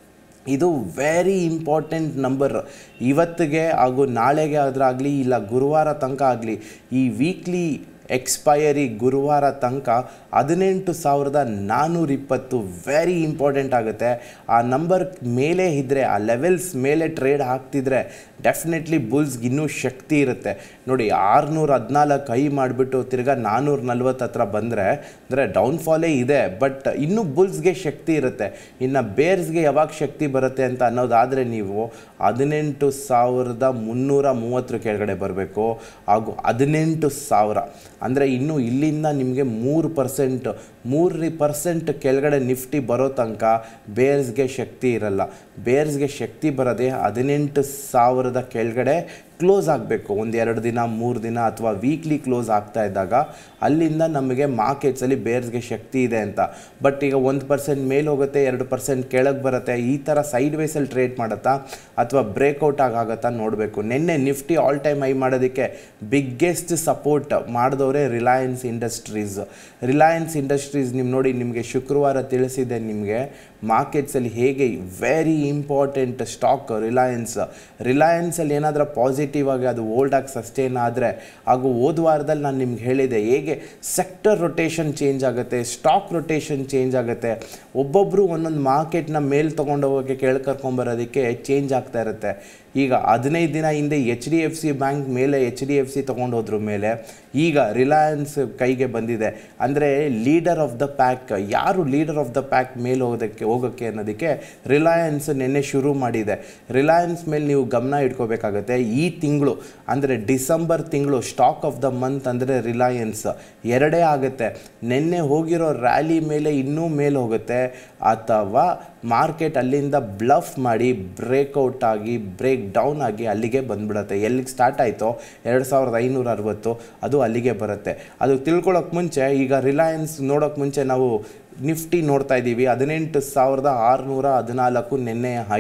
Speaker 1: ಇದು ವೆರಿ ಇಂಪಾರ್ಟೆಂಟ್ ನಂಬರ್ ಇವತ್ತಿಗೆ ಹಾಗೂ ನಾಳೆಗೆ ಆದ್ರಾಗಲಿ ಇಲ್ಲ ಗುರುವಾರ ತನಕ ಆಗಲಿ ಈ ವೀಕ್ಲಿ ಎಕ್ಸ್ಪೈರಿ ಗುರುವಾರ ತನಕ ಹದಿನೆಂಟು ಸಾವಿರದ ನಾನ್ನೂರ ಇಪ್ಪತ್ತು ವೆರಿ ಇಂಪಾರ್ಟೆಂಟ್ ಆಗುತ್ತೆ ಆ ನಂಬರ್ ಮೇಲೆ ಇದ್ದರೆ ಆ ಲೆವೆಲ್ಸ್ ಮೇಲೆ ಟ್ರೇಡ್ ಆಗ್ತಿದ್ರೆ ಡೆಫಿನೆಟ್ಲಿ ಬುಲ್ಸ್ಗೆ ಇನ್ನೂ ಶಕ್ತಿ ಇರುತ್ತೆ ನೋಡಿ ಆರುನೂರ ಹದಿನಾಲ್ಕು ಹೈ ಮಾಡಿಬಿಟ್ಟು ತಿರ್ಗಾ ನಾನ್ನೂರ ನಲ್ವತ್ತು ಹತ್ರ ಬಂದರೆ ಅಂದರೆ ಡೌನ್ಫಾಲೇ ಇದೆ ಬಟ್ ಇನ್ನೂ ಬುಲ್ಸ್ಗೆ ಶಕ್ತಿ ಇರುತ್ತೆ ಇನ್ನು ಬೇರ್ಸ್ಗೆ ಯಾವಾಗ ಶಕ್ತಿ ಬರುತ್ತೆ ಅಂತ ಅನ್ನೋದಾದರೆ ನೀವು ಹದಿನೆಂಟು ಸಾವಿರದ ಮುನ್ನೂರ ಮೂವತ್ತರ ಕೆಳಗಡೆ ಬರಬೇಕು ಹಾಗೂ ಹದಿನೆಂಟು ಸಾವಿರ ಅಂದರೆ ಇನ್ನು ಇಲ್ಲಿಂದ ನಿಮಗೆ ಮೂರು ಪರ್ಸೆಂಟ್ ಮೂರು ಪರ್ಸೆಂಟ್ ಕೆಳಗಡೆ ನಿಫ್ಟಿ ಬರೋ ತನಕ ಬೇರ್ಸ್ಗೆ ಶಕ್ತಿ ಇರಲ್ಲ ಬೇರ್ಸ್ಗೆ ಶಕ್ತಿ ಬರೋದೇ ಹದಿನೆಂಟು ಸಾವಿರದ ಕೆಳಗಡೆ ಕ್ಲೋಸ್ ಆಗಬೇಕು ಒಂದು ಎರಡು ದಿನ ಮೂರು ದಿನ ಅಥವಾ ವೀಕ್ಲಿ ಕ್ಲೋಸ್ ಆಗ್ತಾ ಇದ್ದಾಗ ಅಲ್ಲಿಂದ ನಮಗೆ ಮಾರ್ಕೆಟ್ಸಲ್ಲಿ ಬೇರ್ಸ್ಗೆ ಶಕ್ತಿ ಇದೆ ಅಂತ ಬಟ್ ಈಗ ಒಂದು ಪರ್ಸೆಂಟ್ ಮೇಲೆ ಹೋಗುತ್ತೆ ಎರಡು ಪರ್ಸೆಂಟ್ ಕೆಳಗೆ ಬರುತ್ತೆ ಈ ಥರ ಸೈಡ್ ವೇಸಲ್ಲಿ ಟ್ರೇಡ್ ಮಾಡುತ್ತಾ ಅಥವಾ ಬ್ರೇಕ್ಔಟ್ ಆಗುತ್ತಾ ನೋಡಬೇಕು ನಿನ್ನೆ ನಿಫ್ಟಿ ಆಲ್ ಟೈಮ್ ಹೈ ಮಾಡೋದಕ್ಕೆ ಬಿಗ್ಗೆಸ್ಟ್ ಸಪೋರ್ಟ್ ಮಾಡಿದವರೇ ರಿಲಯನ್ಸ್ ಇಂಡಸ್ಟ್ರೀಸ್ ರಿಲಯನ್ಸ್ ಇಂಡಸ್ಟ್ರೀಸ್ ನಿಮ್ಮ ನೋಡಿ ನಿಮಗೆ ಶುಕ್ರವಾರ ತಿಳಿಸಿದೆ ನಿಮಗೆ ಮಾರ್ಕೆಟ್ಸಲ್ಲಿ ಹೇಗೆ ವೆರಿ ಇಂಪಾರ್ಟೆಂಟ್ ಸ್ಟಾಕ್ ರಿಲಯನ್ಸ್ ರಿಲಯನ್ಸಲ್ಲಿ ಏನಾದರೂ ಪಾಸಿಟಿವ್ ಆಗಿ ಅದು ಓಲ್ಡ್ ಆಗಿ ಸಸ್ಟೇನ್ ಆದರೆ ಹಾಗೂ ಹೋದ ವಾರದಲ್ಲಿ ನಾನು ನಿಮ್ಗೆ ಹೇಳಿದೆ ಹೇಗೆ ಸೆಕ್ಟರ್ ರೊಟೇಷನ್ ಚೇಂಜ್ ಆಗುತ್ತೆ ಸ್ಟಾಕ್ ರೊಟೇಷನ್ ಚೇಂಜ್ ಆಗುತ್ತೆ ಒಬ್ಬೊಬ್ಬರು ಒಂದೊಂದು ಮಾರ್ಕೆಟ್ನ ಮೇಲೆ ತೊಗೊಂಡು ಹೋಗೋಕ್ಕೆ ಕೇಳ್ಕರ್ಕೊಂಬರೋದಕ್ಕೆ ಚೇಂಜ್ ಆಗ್ತಾ ಇರುತ್ತೆ ಈಗ ಹದಿನೈದು ದಿನ ಹಿಂದೆ H D F C bank ಮೇಲೆ ಎಚ್ ಡಿ ಎಫ್ ಸಿ ತೊಗೊಂಡು ಹೋದ್ರ ಮೇಲೆ ಈಗ ರಿಲಯನ್ಸ್ ಕೈಗೆ ಬಂದಿದೆ ಅಂದರೆ ಲೀಡರ್ ಆಫ್ ದ ಪ್ಯಾಕ್ ಯಾರು ಲೀಡರ್ ಆಫ್ ದ ಪ್ಯಾಕ್ ಮೇಲೆ ಹೋಗೋದಕ್ಕೆ ಹೋಗೋಕ್ಕೆ ಅನ್ನೋದಕ್ಕೆ ರಿಲಯನ್ಸ್ ನಿನ್ನೆ ಶುರು ಮಾಡಿದೆ ರಿಲಯನ್ಸ್ ಮೇಲೆ ನೀವು ಗಮನ ಇಟ್ಕೋಬೇಕಾಗತ್ತೆ ಈ ತಿಂಗಳು ಅಂದರೆ ಡಿಸೆಂಬರ್ ತಿಂಗಳು ಸ್ಟಾಕ್ ಆಫ್ ದ ಮಂತ್ ಅಂದರೆ ರಿಲಯನ್ಸ್ ಎರಡೇ ಆಗುತ್ತೆ ನಿನ್ನೆ ಹೋಗಿರೋ ರ್ಯಾಲಿ ಮೇಲೆ ಇನ್ನೂ ಮೇಲೆ ಹೋಗುತ್ತೆ ಅಥವಾ ಮಾರ್ಕೆಟ್ ಅಲ್ಲಿಂದ ಬ್ಲಫ್ ಮಾಡಿ ಬ್ರೇಕ್ಔಟ್ ಆಗಿ ಬ್ರೇಕ್ ಡೌನ್ ಆಗಿ ಅಲ್ಲಿಗೆ ಬಂದ್ಬಿಡುತ್ತೆ ಎಲ್ಲಿಗೆ ಸ್ಟಾರ್ಟ್ ಆಯಿತೋ ಎರಡು ಸಾವಿರದ ಐನೂರ ಅರವತ್ತು ಅದು ಅಲ್ಲಿಗೆ ಬರುತ್ತೆ ಅದು ತಿಳ್ಕೊಳ್ಳೋಕೆ ಮುಂಚೆ ಈಗ ರಿಲಯನ್ಸ್ ನೋಡೋಕೆ ಮುಂಚೆ ನಾವು ನಿಫ್ಟಿ ನೋಡ್ತಾ ಇದ್ದೀವಿ ಹದಿನೆಂಟು ಸಾವಿರದ ಆರುನೂರ ಹದಿನಾಲ್ಕು ನಿನ್ನೆ ಹೈ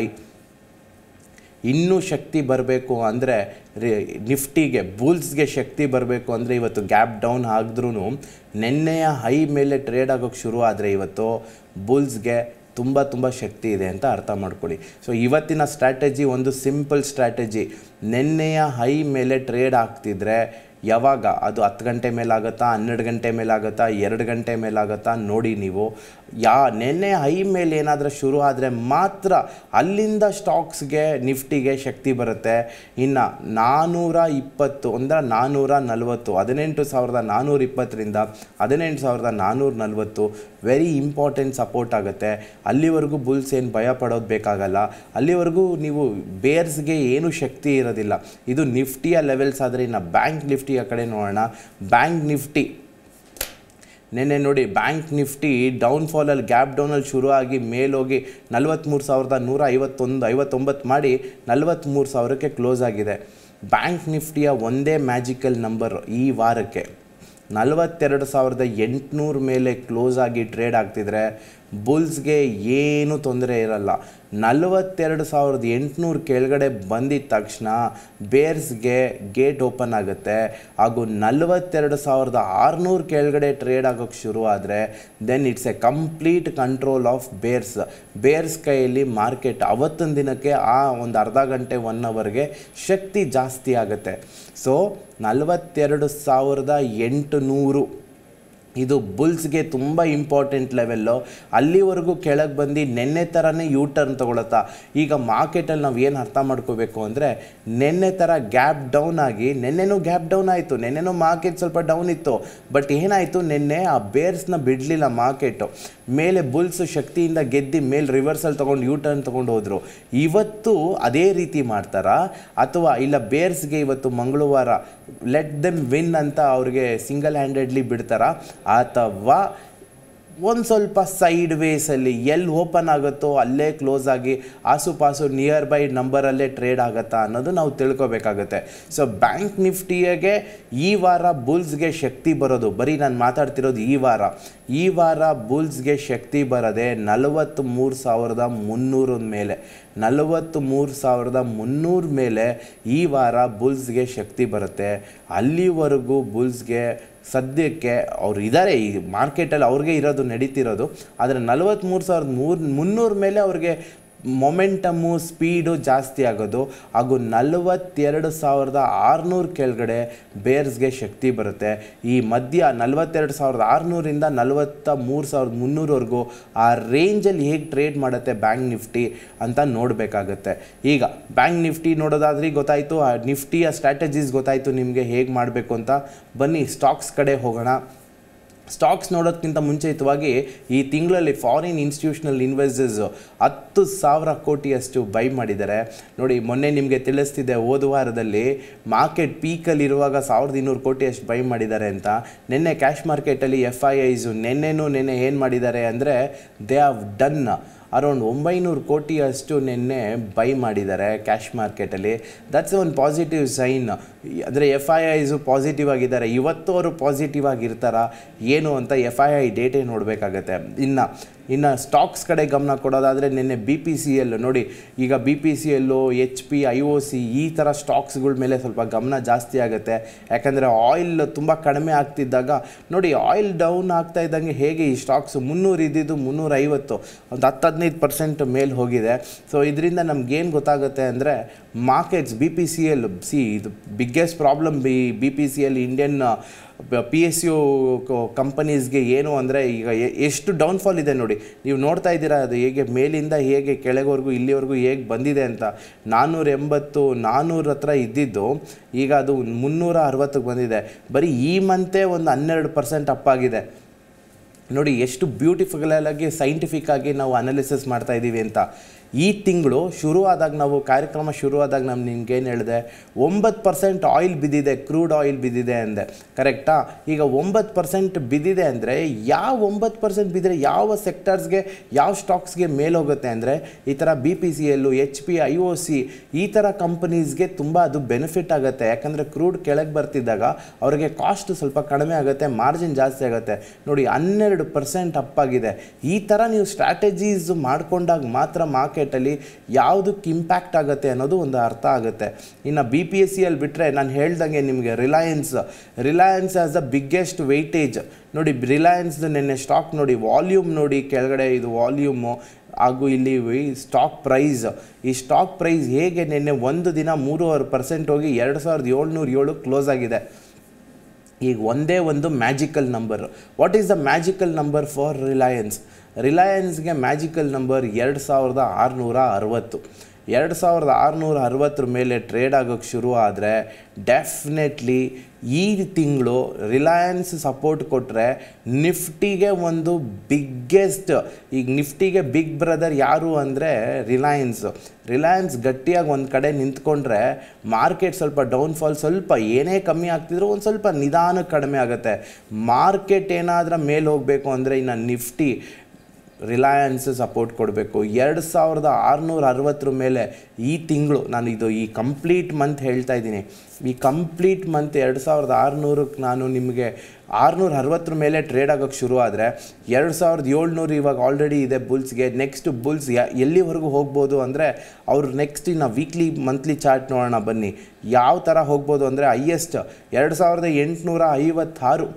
Speaker 1: ಇನ್ನೂ ಶಕ್ತಿ ಬರಬೇಕು ಅಂದರೆ ನಿಫ್ಟಿಗೆ ಬುಲ್ಸ್ಗೆ ಶಕ್ತಿ ಬರಬೇಕು ಅಂದರೆ ಇವತ್ತು ಗ್ಯಾಪ್ ಡೌನ್ ಆಗಿದ್ರೂ ನಿನ್ನೆಯ ಹೈ ಮೇಲೆ ಟ್ರೇಡ್ ಆಗೋಕ್ಕೆ ಶುರು ಆದರೆ ಇವತ್ತು ಬುಲ್ಸ್ಗೆ ತುಂಬ ತುಂಬ ಶಕ್ತಿ ಇದೆ ಅಂತ ಅರ್ಥ ಮಾಡ್ಕೊಳ್ಳಿ ಸೊ ಇವತ್ತಿನ ಸ್ಟ್ರಾಟಜಿ ಒಂದು ಸಿಂಪಲ್ ಸ್ಟ್ರಾಟಜಿ ನಿನ್ನೆಯ ಹೈ ಮೇಲೆ ಟ್ರೇಡ್ ಆಗ್ತಿದ್ರೆ ಯಾವಾಗ ಅದು ಹತ್ತು ಗಂಟೆ ಮೇಲಾಗುತ್ತಾ ಹನ್ನೆರಡು ಗಂಟೆ ಮೇಲಾಗುತ್ತಾ ಎರಡು ಗಂಟೆ ಮೇಲಾಗುತ್ತಾ ನೋಡಿ ನೀವು ಯಾ ನೆನ್ನೆ ಹೈ ಮೇಲೆ ಏನಾದರೂ ಶುರು ಆದರೆ ಮಾತ್ರ ಅಲ್ಲಿಂದ ಸ್ಟಾಕ್ಸ್ಗೆ ನಿಫ್ಟಿಗೆ ಶಕ್ತಿ ಬರುತ್ತೆ ಇನ್ನು ನಾನ್ನೂರ ಇಪ್ಪತ್ತು ಅಂದರೆ ನಾನ್ನೂರ ನಲವತ್ತು ಹದಿನೆಂಟು ಸಾವಿರದ ನಾನ್ನೂರ ಇಪ್ಪತ್ತರಿಂದ ಹದಿನೆಂಟು ಸಾವಿರದ ನಾನ್ನೂರ ನಲವತ್ತು ವೆರಿ ಇಂಪಾರ್ಟೆಂಟ್ ಸಪೋರ್ಟ್ ಆಗುತ್ತೆ ಅಲ್ಲಿವರೆಗೂ ಬುಲ್ಸ್ ಏನು ಭಯ ಪಡೋದು ಬೇಕಾಗಲ್ಲ ಅಲ್ಲಿವರೆಗೂ ನೀವು ಬೇರ್ಸ್ಗೆ ಏನು ಶಕ್ತಿ ಇರೋದಿಲ್ಲ ಇದು ನಿಫ್ಟಿಯ ಲೆವೆಲ್ಸ್ ಆದರೆ ಇನ್ನು ಬ್ಯಾಂಕ್ ನಿಫ್ಟಿಯ ಕಡೆ ನೋಡೋಣ ಬ್ಯಾಂಕ್ ನಿಫ್ಟಿ ನಿನ್ನೆ ನೋಡಿ ಬ್ಯಾಂಕ್ ನಿಫ್ಟಿ ಡೌನ್ಫಾಲಲ್ಲಿ ಗ್ಯಾಪ್ ಡೌನಲ್ಲಿ ಶುರು ಆಗಿ ಮೇಲೋಗಿ ನಲ್ವತ್ತ್ಮೂರು ಸಾವಿರದ ನೂರ ಐವತ್ತೊಂದು ಐವತ್ತೊಂಬತ್ತು ಮಾಡಿ ನಲ್ವತ್ತ್ಮೂರು ಸಾವಿರಕ್ಕೆ ಕ್ಲೋಸ್ ಆಗಿದೆ ಬ್ಯಾಂಕ್ ನಿಫ್ಟಿಯ ಒಂದೇ ಮ್ಯಾಜಿಕಲ್ ನಂಬರ್ ಈ ವಾರಕ್ಕೆ ನಲವತ್ತೆರಡು ಸಾವಿರದ ಎಂಟುನೂರ ಮೇಲೆ ಕ್ಲೋಸ್ ಆಗಿ ಟ್ರೇಡ್ ಆಗ್ತಿದ್ರೆ ಬುಲ್ಸ್ಗೆ ಏನೂ ತೊಂದರೆ ಇರಲ್ಲ ನಲವತ್ತೆರಡು ಸಾವಿರದ ಎಂಟುನೂರು ಕೆಳಗಡೆ ಬಂದಿದ ತಕ್ಷಣ ಬೇರ್ಸ್ಗೆ ಗೇಟ್ ಓಪನ್ ಆಗುತ್ತೆ ಹಾಗೂ ನಲವತ್ತೆರಡು ಸಾವಿರದ ಆರುನೂರು ಕೆಳಗಡೆ ಟ್ರೇಡ್ ಆಗೋಕ್ಕೆ ಶುರು ಆದರೆ then it's a complete control of bears bears ಕೈಯಲ್ಲಿ ಮಾರ್ಕೆಟ್ ಅವತ್ತಿನ ದಿನಕ್ಕೆ ಆ ಒಂದು ಅರ್ಧ ಗಂಟೆ ಒನ್ ಅವರ್ಗೆ ಶಕ್ತಿ ಜಾಸ್ತಿ ಆಗುತ್ತೆ ಸೊ ನಲವತ್ತೆರಡು ಸಾವಿರದ ಎಂಟುನೂರು ಇದು ಬುಲ್ಸ್ಗೆ ತುಂಬ ಇಂಪಾರ್ಟೆಂಟ್ ಲೆವೆಲ್ಲು ಅಲ್ಲಿವರೆಗೂ ಕೆಳಗೆ ಬಂದು ನೆನ್ನೆ ಥರನೇ ಯೂ ಟರ್ನ್ ತೊಗೊಳತ್ತಾ ಈಗ ಮಾರ್ಕೆಟಲ್ಲಿ ನಾವು ಏನು ಅರ್ಥ ಮಾಡ್ಕೋಬೇಕು ಅಂದರೆ ನೆನ್ನೆ ಥರ ಗ್ಯಾಪ್ ಡೌನ್ ಆಗಿ ನೆನ್ನೆನೂ ಗ್ಯಾಪ್ ಡೌನ್ ಆಯಿತು ನೆನ್ನೆನೂ ಮಾರ್ಕೆಟ್ ಸ್ವಲ್ಪ ಡೌನ್ ಇತ್ತು ಬಟ್ ಏನಾಯಿತು ನಿನ್ನೆ ಆ ಬೇರ್ಸ್ನ ಬಿಡಲಿಲ್ಲ ಮಾರ್ಕೆಟು ಮೇಲೆ ಬುಲ್ಸ್ ಶಕ್ತಿಯಿಂದ ಗೆದ್ದು ಮೇಲೆ ರಿವರ್ಸಲ್ ತೊಗೊಂಡು ಯೂ ಟರ್ನ್ ತೊಗೊಂಡು ಹೋದರು ಇವತ್ತು ಅದೇ ರೀತಿ ಮಾಡ್ತಾರಾ ಅಥವಾ ಇಲ್ಲ ಬೇರ್ಸ್ಗೆ ಇವತ್ತು ಮಂಗಳವಾರ ಲೆಟ್ ದೆಮ್ ವಿನ್ ಅಂತ ಅವ್ರಿಗೆ ಸಿಂಗಲ್ ಹ್ಯಾಂಡೆಡ್ಲಿ ಬಿಡ್ತಾರಾ ಅಥವಾ ಒಂದು ಸ್ವಲ್ಪ ಸೈಡ್ ವೇಸಲ್ಲಿ ಎಲ್ಲಿ ಓಪನ್ ಆಗುತ್ತೋ ಅಲ್ಲೇ ಕ್ಲೋಸ್ ಆಗಿ ಆಸುಪಾಸು ನಿಯರ್ ಬೈ ನಂಬರಲ್ಲೇ ಟ್ರೇಡ್ ಆಗುತ್ತಾ ಅನ್ನೋದು ನಾವು ತಿಳ್ಕೊಬೇಕಾಗುತ್ತೆ ಸೊ ಬ್ಯಾಂಕ್ ನಿಫ್ಟಿಯಾಗೆ ಈ ವಾರ ಬುಲ್ಸ್ಗೆ ಶಕ್ತಿ ಬರೋದು ಬರೀ ನಾನು ಮಾತಾಡ್ತಿರೋದು ಈ ವಾರ ಈ ವಾರ ಬುಲ್ಸ್ಗೆ ಶಕ್ತಿ ಬರೋದೆ ನಲವತ್ತ್ಮೂರು ಸಾವಿರದ ಮುನ್ನೂರ ಮೇಲೆ ನಲವತ್ತು ಮೂರು ಸಾವಿರದ ಮುನ್ನೂರ ಮೇಲೆ ಈ ವಾರ ಬುಲ್ಸ್ಗೆ ಶಕ್ತಿ ಬರುತ್ತೆ ಅಲ್ಲಿವರೆಗೂ ಬುಲ್ಸ್ಗೆ ಸದ್ಯಕ್ಕೆ ಅವ್ರು ಇದ್ದಾರೆ ಈ ಮಾರ್ಕೆಟಲ್ಲಿ ಅವ್ರಿಗೆ ಇರೋದು ನಡೀತಿರೋದು ಆದರೆ ನಲವತ್ತ್ಮೂರು ಸಾವಿರದ ಮೂರು ಮುನ್ನೂರ ಮೇಲೆ ಅವ್ರಿಗೆ ಮೊಮೆಂಟಮು ಸ್ಪೀಡು ಜಾಸ್ತಿ ಆಗೋದು ಹಾಗೂ ನಲವತ್ತೆರಡು ಸಾವಿರದ ಆರುನೂರು ಕೆಳಗಡೆ ಬೇರ್ಸ್ಗೆ ಶಕ್ತಿ ಬರುತ್ತೆ ಈ ಮಧ್ಯ ನಲವತ್ತೆರಡು ಸಾವಿರದ ಆರುನೂರಿಂದ ನಲವತ್ತ ಮೂರು ಸಾವಿರದ ಮುನ್ನೂರವರೆಗೂ ಆ ರೇಂಜಲ್ಲಿ ಹೇಗೆ ಟ್ರೇಡ್ ಮಾಡುತ್ತೆ ಬ್ಯಾಂಕ್ ನಿಫ್ಟಿ ಅಂತ ನೋಡಬೇಕಾಗತ್ತೆ ಈಗ ಬ್ಯಾಂಕ್ ನಿಫ್ಟಿ ನೋಡೋದಾದ್ರೆ ಗೊತ್ತಾಯಿತು ಆ ನಿಫ್ಟಿಯ ಸ್ಟ್ರಾಟಜೀಸ್ ಗೊತ್ತಾಯಿತು ನಿಮಗೆ ಹೇಗೆ ಮಾಡಬೇಕು ಅಂತ ಬನ್ನಿ ಸ್ಟಾಕ್ಸ್ ಕಡೆ ಹೋಗೋಣ ಸ್ಟಾಕ್ಸ್ ನೋಡೋದಕ್ಕಿಂತ ಮುಂಚಿತವಾಗಿ ಈ ತಿಂಗಳಲ್ಲಿ ಫಾರಿನ್ ಇನ್ಸ್ಟಿಟ್ಯೂಷನಲ್ ಇನ್ವೆಸ್ಟರ್ಸ್ ಹತ್ತು ಸಾವಿರ ಕೋಟಿಯಷ್ಟು ಬೈ ಮಾಡಿದ್ದಾರೆ ನೋಡಿ ಮೊನ್ನೆ ನಿಮಗೆ ತಿಳಿಸ್ತಿದ್ದೆ ಹೋದ ವಾರದಲ್ಲಿ ಮಾರ್ಕೆಟ್ ಪೀಕಲ್ಲಿರುವಾಗ ಸಾವಿರದ ಇನ್ನೂರು ಕೋಟಿಯಷ್ಟು ಬೈ ಮಾಡಿದ್ದಾರೆ ಅಂತ ನಿನ್ನೆ ಕ್ಯಾಶ್ ಮಾರ್ಕೆಟಲ್ಲಿ ಎಫ್ ಐ ಐಸು ನಿನ್ನೆನೂ ನಿನ್ನೆ ಏನು ಮಾಡಿದ್ದಾರೆ ಅಂದರೆ ದೇ ಹ್ಯಾವ್ ಡನ್ ಅರೌಂಡ್ ಒಂಬೈನೂರು ಕೋಟಿಯಷ್ಟು ನಿನ್ನೆ ಬೈ ಮಾಡಿದ್ದಾರೆ ಕ್ಯಾಶ್ ಮಾರ್ಕೆಟಲ್ಲಿ ದಟ್ಸ್ ಒನ್ ಪಾಸಿಟಿವ್ ಸೈನ್ ಅಂದರೆ ಎಫ್ ಐ ಐಸು ಪಾಸಿಟಿವ್ ಆಗಿದ್ದಾರೆ ಇವತ್ತು ಅವರು ಪಾಸಿಟಿವ್ ಆಗಿರ್ತಾರ ಏನು ಅಂತ ಎಫ್ ಐ ಐ ಡೇಟೇ ನೋಡಬೇಕಾಗತ್ತೆ ಇನ್ನು ಇನ್ನು ಸ್ಟಾಕ್ಸ್ ಕಡೆ ಗಮನ ಕೊಡೋದಾದರೆ ನಿನ್ನೆ ಬಿ ಪಿ ಸಿ ಎಲ್ ನೋಡಿ ಈಗ B P C L H P I O C ಈ ಥರ ಸ್ಟಾಕ್ಸ್ಗಳ ಮೇಲೆ ಸ್ವಲ್ಪ ಗಮನ ಜಾಸ್ತಿ ಆಗುತ್ತೆ ಯಾಕಂದರೆ ಆಯಿಲ್ ತುಂಬ ಕಡಿಮೆ ಆಗ್ತಿದ್ದಾಗ ನೋಡಿ ಆಯಿಲ್ ಡೌನ್ ಆಗ್ತಾ ಇದ್ದಂಗೆ ಹೇಗೆ ಈ ಸ್ಟಾಕ್ಸ್ ಮುನ್ನೂರು ಇದ್ದಿದ್ದು ಮುನ್ನೂರೈವತ್ತು ಒಂದು ಹತ್ತು ಹದಿನೈದು ಪರ್ಸೆಂಟ್ ಮೇಲೆ ಹೋಗಿದೆ ಸೊ ಇದರಿಂದ ನಮ್ಗೇನು ಗೊತ್ತಾಗುತ್ತೆ ಅಂದರೆ markets B P C L C ಇದು biggest problem B B P C L Indian P S U ಕಂಪನೀಸ್ಗೆ ಏನು ಅಂದರೆ ಈಗ ಎ- ಎಷ್ಟು ಡೌನ್ಫಾಲ್ ಇದೆ ನೋಡಿ ನೀವು ನೋಡ್ತಾ ಇದ್ದೀರಾ ಅದು ಹೇಗೆ ಮೇಲಿಂದ ಹೇಗೆ ಕೆಳಗವರೆಗೂ ಇಲ್ಲಿವರೆಗೂ ಹೇಗೆ ಬಂದಿದೆ ಅಂತ ನಾನ್ನೂರ ಎಂಬತ್ತು ನಾನ್ನೂರ ಹತ್ರ ಇದ್ದಿದ್ದು ಈಗ ಅದು ಮುನ್ನೂರ ಅರವತ್ತಕ್ಕೆ ಬಂದಿದೆ ಬರೀ ಈ ಮಂತೇ ಒಂದು ಹನ್ನೆರಡು ಪರ್ಸೆಂಟ್ ಅಪ್ಪಾಗಿದೆ ನೋಡಿ ಎಷ್ಟು ಬ್ಯೂಟಿಫುಲ್ ಆಗಿ ಸೈಂಟಿಫಿಕ್ ಆಗಿ ನಾವು ಅನಾಲಿಸಿಸ್ ಮಾಡ್ತಾ ಇದ್ದೀವಿ ಅಂತ ಈ ತಿಂಗಳು ಶುರು ಆದಾಗ ನಾವು ಕಾರ್ಯಕ್ರಮ ಶುರು ಆದಾಗ ನಾನು ನಿಮ್ಗೇನು ಹೇಳಿದೆ ಒಂಬತ್ತು ಪರ್ಸೆಂಟ್ ಆಯಿಲ್ ಬಿದ್ದಿದೆ ಕ್ರೂಡ್ ಆಯಿಲ್ ಬಿದ್ದಿದೆ ಅಂದೆ ಕರೆಕ್ಟಾ ಈಗ ಒಂಬತ್ತು ಪರ್ಸೆಂಟ್ ಬಿದ್ದಿದೆ ಅಂದರೆ ಯಾವ ಒಂಬತ್ತು ಪರ್ಸೆಂಟ್ ಬಿದ್ದರೆ ಯಾವ ಸೆಕ್ಟರ್ಸ್ಗೆ ಯಾವ ಸ್ಟಾಕ್ಸ್ಗೆ ಮೇಲೋಗುತ್ತೆ ಅಂದರೆ ಈ ಥರ B P C L H P I O C ಈ ಥರ ಕಂಪನೀಸ್ಗೆ ತುಂಬ ಅದು ಬೆನಿಫಿಟ್ ಆಗುತ್ತೆ ಯಾಕಂದರೆ ಕ್ರೂಡ್ ಕೆಳಗೆ ಬರ್ತಿದ್ದಾಗ ಅವ್ರಿಗೆ ಕಾಸ್ಟ್ ಸ್ವಲ್ಪ ಕಡಿಮೆ ಆಗುತ್ತೆ ಮಾರ್ಜಿನ್ ಜಾಸ್ತಿ ಆಗುತ್ತೆ ನೋಡಿ ಹನ್ನೆರಡು ಪರ್ಸೆಂಟ್ ಅಪ್ಪಾಗಿದೆ ಈ ಥರ ನೀವು ಸ್ಟ್ರಾಟಜೀಸ್ ಮಾಡ್ಕೊಂಡಾಗ ಮಾತ್ರ ಮಾರ್ಕೆಟಲ್ಲಿ ಯಾವುದಕ್ಕೆ ಇಂಪ್ಯಾಕ್ಟ್ ಆಗುತ್ತೆ ಅನ್ನೋದು ಒಂದು ಅರ್ಥ ಆಗುತ್ತೆ ಇನ್ನು ಬಿ ಪಿ ಎಸ್ ಸಿಯಲ್ಲಿ ಬಿಟ್ಟರೆ ನಾನು ಹೇಳ್ದಂಗೆ ನಿಮಗೆ Reliance Reliance as the biggest weightage ನೋಡಿ ರಿಲಯನ್ಸ್ದು ನಿನ್ನೆ ಸ್ಟಾಕ್ ನೋಡಿ ವಾಲ್ಯೂಮ್ ನೋಡಿ ಕೆಳಗಡೆ ಇದು ವಾಲ್ಯೂಮು ಹಾಗೂ ಇಲ್ಲಿ ಸ್ಟಾಕ್ ಪ್ರೈಸ್ ಈ ಸ್ಟಾಕ್ ಪ್ರೈಸ್ ಹೇಗೆ ನಿನ್ನೆ ಒಂದು ದಿನ ಮೂರುವರೆ ಪರ್ಸೆಂಟ್ ಹೋಗಿ ಎರಡು ಸಾವಿರದ ಏಳ್ನೂರ ಏಳು ಕ್ಲೋಸ್ ಆಗಿದೆ ಈಗ ಒಂದೇ ಒಂದು magical number what is the magical number for Reliance ರಿಲಯನ್ಸ್ಗೆ ಮ್ಯಾಜಿಕಲ್ ನಂಬರ್ ಎರಡು ಸಾವಿರದ ಆರುನೂರ ಅರವತ್ತು ಎರಡು ಸಾವಿರದ ಆರುನೂರ ಅರವತ್ತರ ಮೇಲೆ ಟ್ರೇಡ್ ಆಗೋಕ್ಕೆ ಶುರು ಆದರೆ ಡೆಫಿನೆಟ್ಲಿ ಈ ತಿಂಗಳು ರಿಲಯನ್ಸ್ ಸಪೋರ್ಟ್ ಕೊಟ್ಟರೆ ನಿಫ್ಟಿಗೆ ಒಂದು ಬಿಗ್ಗೆಸ್ಟ್ ಈಗ ನಿಫ್ಟಿಗೆ ಬಿಗ್ ಬ್ರದರ್ ಯಾರು ಅಂದರೆ ರಿಲಯನ್ಸ್ ರಿಲಯನ್ಸ್ ಗಟ್ಟಿಯಾಗಿ ಒಂದು ಕಡೆ ನಿಂತ್ಕೊಂಡ್ರೆ ಮಾರ್ಕೆಟ್ ಸ್ವಲ್ಪ ಡೌನ್ಫಾಲ್ ಸ್ವಲ್ಪ ಏನೇ ಕಮ್ಮಿ ಆಗ್ತಿದ್ರು ಒಂದು ಸ್ವಲ್ಪ ನಿಧಾನಕ್ಕೆ ಕಡಿಮೆ ಆಗುತ್ತೆ ಮಾರ್ಕೆಟ್ ಏನಾದರೂ ಮೇಲೆ ಹೋಗಬೇಕು ಅಂದರೆ ಇನ್ನು ನಿಫ್ಟಿ ರಿಲಯನ್ಸ್ ಸಪೋರ್ಟ್ ಕೊಡಬೇಕು ಎರಡು ಸಾವಿರದ ಆರುನೂರ ಅರವತ್ತರ ಮೇಲೆ ಈ ತಿಂಗಳು ನಾನು ಇದು ಈ ಕಂಪ್ಲೀಟ್ ಮಂತ್ ಹೇಳ್ತಾ ಇದ್ದೀನಿ ಈ ಕಂಪ್ಲೀಟ್ ಮಂತ್ ಎರಡು ಸಾವಿರದ ಆರುನೂರಕ್ಕೆ ನಾನು ನಿಮಗೆ ಆರುನೂರ ಅರವತ್ತರ ಮೇಲೆ ಟ್ರೇಡ್ ಆಗೋಕ್ಕೆ ಶುರು ಆದರೆ ಎರಡು ಸಾವಿರದ ಏಳ್ನೂರು ಇವಾಗ ಆಲ್ರೆಡಿ ಇದೆ ಬುಲ್ಸ್ಗೆ ನೆಕ್ಸ್ಟ್ ಬುಲ್ಸ್ ಯಾ ಎಲ್ಲಿವರೆಗೂ ಹೋಗ್ಬೋದು ಅಂದರೆ ಅವ್ರು ನೆಕ್ಸ್ಟ್ ಇನ್ನು ವೀಕ್ಲಿ ಮಂತ್ಲಿ ಚಾರ್ಟ್ ನೋಡೋಣ ಬನ್ನಿ ಯಾವ ಥರ ಹೋಗ್ಬೋದು ಅಂದರೆ ಹೈಯೆಸ್ಟ್ ಎರಡು ಸಾವಿರದ ಎಂಟುನೂರ ಐವತ್ತಾರು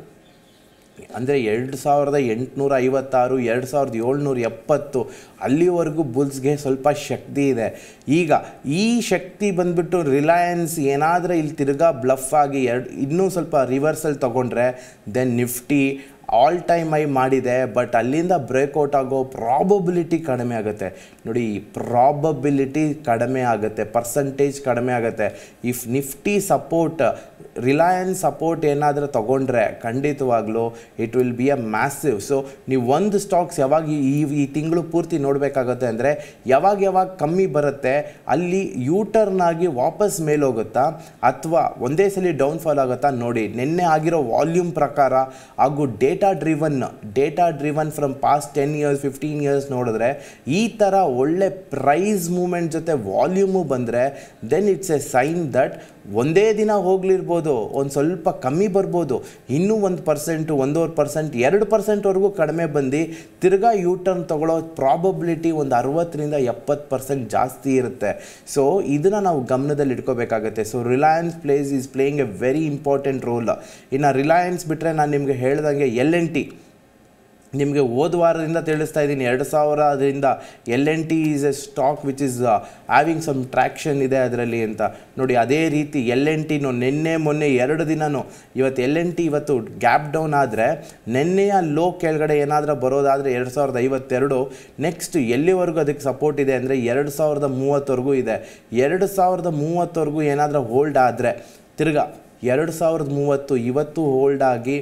Speaker 1: ಅಂದರೆ ಎರಡು ಸಾವಿರದ ಎಂಟುನೂರ ಐವತ್ತಾರು ಎರಡು ಸಾವಿರದ ಏಳ್ನೂರ ಎಪ್ಪತ್ತು ಅಲ್ಲಿವರೆಗೂ ಬುಲ್ಸ್ಗೆ ಸ್ವಲ್ಪ ಶಕ್ತಿ ಇದೆ ಈಗ ಈ ಶಕ್ತಿ ಬಂದ್ಬಿಟ್ಟು ರಿಲಯನ್ಸ್ ಏನಾದರೂ ಇಲ್ಲಿ ತಿರ್ಗಾ ಬ್ಲಫ್ ಆಗಿ ಎರಡು ಇನ್ನೂ ಸ್ವಲ್ಪ ರಿವರ್ಸಲ್ ತೊಗೊಂಡ್ರೆ then Nifty all time high ಮಾಡಿದೆ ಬಟ್ ಅಲ್ಲಿಂದ ಬ್ರೇಕ್ಔಟ್ ಆಗೋ ಪ್ರಾಬಬಿಲಿಟಿ ಕಡಿಮೆ ಆಗುತ್ತೆ ನೋಡಿ ಪ್ರಾಬಬಿಲಿಟಿ ಕಡಿಮೆ ಆಗುತ್ತೆ ಪರ್ಸಂಟೇಜ್ ಕಡಿಮೆ ಆಗುತ್ತೆ if Nifty support Reliance support ಏನಾದರೂ ತೊಗೊಂಡ್ರೆ ಖಂಡಿತವಾಗ್ಲೂ it will be a massive so ನೀವು ಒಂದು ಸ್ಟಾಕ್ಸ್ ಯಾವಾಗ ಈ ಈ ತಿಂಗಳು ಪೂರ್ತಿ ನೋಡಬೇಕಾಗುತ್ತೆ ಅಂದರೆ ಯಾವಾಗ ಯಾವಾಗ ಕಮ್ಮಿ ಬರುತ್ತೆ ಅಲ್ಲಿ ಯೂಟರ್ನ್ ಆಗಿ ವಾಪಸ್ ಮೇಲೋಗುತ್ತಾ ಅಥವಾ ಒಂದೇ ಸಲ ಡೌನ್ಫಾಲ್ ಆಗುತ್ತಾ ನೋಡಿ ನಿನ್ನೆ ಆಗಿರೋ ವಾಲ್ಯೂಮ್ ಪ್ರಕಾರ ಹಾಗೂ data driven data driven from past ten years fifteen years ನೋಡಿದ್ರೆ ಈ ಥರ ಒಳ್ಳೆ ಪ್ರೈಸ್ ಮೂಮೆಂಟ್ ಜೊತೆ ವಾಲ್ಯೂಮು ಬಂದರೆ then it's a sign that ಒಂದೇ ದಿನ ಹೋಗ್ಲಿರ್ಬೋದು ಒಂದು ಸ್ವಲ್ಪ ಕಮ್ಮಿ ಬರ್ಬೋದು ಇನ್ನೂ ಒಂದು ಪರ್ಸೆಂಟು ಒಂದೂವರೆ ಪರ್ಸೆಂಟ್ ಎರಡು ಪರ್ಸೆಂಟ್ವರೆಗೂ ಕಡಿಮೆ ಬಂದು ತಿರ್ಗಾ ಯೂ ಟರ್ನ್ ತೊಗೊಳ್ಳೋ ಪ್ರಾಬಬಿಲಿಟಿ ಒಂದು ಅರವತ್ತರಿಂದ ಎಪ್ಪತ್ತು ಪರ್ಸೆಂಟ್ ಜಾಸ್ತಿ ಇರುತ್ತೆ ಸೊ ಇದನ್ನು ನಾವು ಗಮನದಲ್ಲಿ ಇಟ್ಕೋಬೇಕಾಗತ್ತೆ so Reliance plays is playing a very important role ಇನ್ನು ರಿಲಯನ್ಸ್ ಬಿಟ್ಟರೆ ನಾನು ನಿಮಗೆ ಹೇಳ್ದಂಗೆ ಎಲ್ ಎನ್ ಟಿ ನಿಮಗೆ ಹೋದ ವಾರದಿಂದ ತಿಳಿಸ್ತಾ ಇದ್ದೀನಿ ಎರಡು ಸಾವಿರದಿಂದ L N T is a stock which is having some traction ಇದೆ ಅದರಲ್ಲಿ ಅಂತ ನೋಡಿ ಅದೇ ರೀತಿ ಎಲ್ ಎನ್ ಟಿನೂ ನಿನ್ನೆ ಮೊನ್ನೆ ಎರಡು ದಿನನೂ ಇವತ್ತು ಎಲ್ ಎನ್ ಟಿ ಇವತ್ತು ಗ್ಯಾಪ್ ಡೌನ್ ಆದರೆ ನಿನ್ನೆಯ ಲೋ ಕೆಳಗಡೆ ಏನಾದರೂ ಬರೋದಾದರೆ ಎರಡು ಸಾವಿರದ ಐವತ್ತೆರಡು ನೆಕ್ಸ್ಟ್ ಎಲ್ಲಿವರೆಗೂ ಅದಕ್ಕೆ ಸಪೋರ್ಟ್ ಇದೆ ಅಂದರೆ ಎರಡು ಸಾವಿರದ ಮೂವತ್ತವರೆಗೂ ಇದೆ ಎರಡು ಸಾವಿರದ ಮೂವತ್ತವರೆಗೂ ಏನಾದರೂ ಹೋಲ್ಡ್ ಆದರೆ ತಿರ್ಗಾ ಎರಡು ಸಾವಿರದ ಮೂವತ್ತು ಇವತ್ತು ಹೋಲ್ಡ್ ಆಗಿ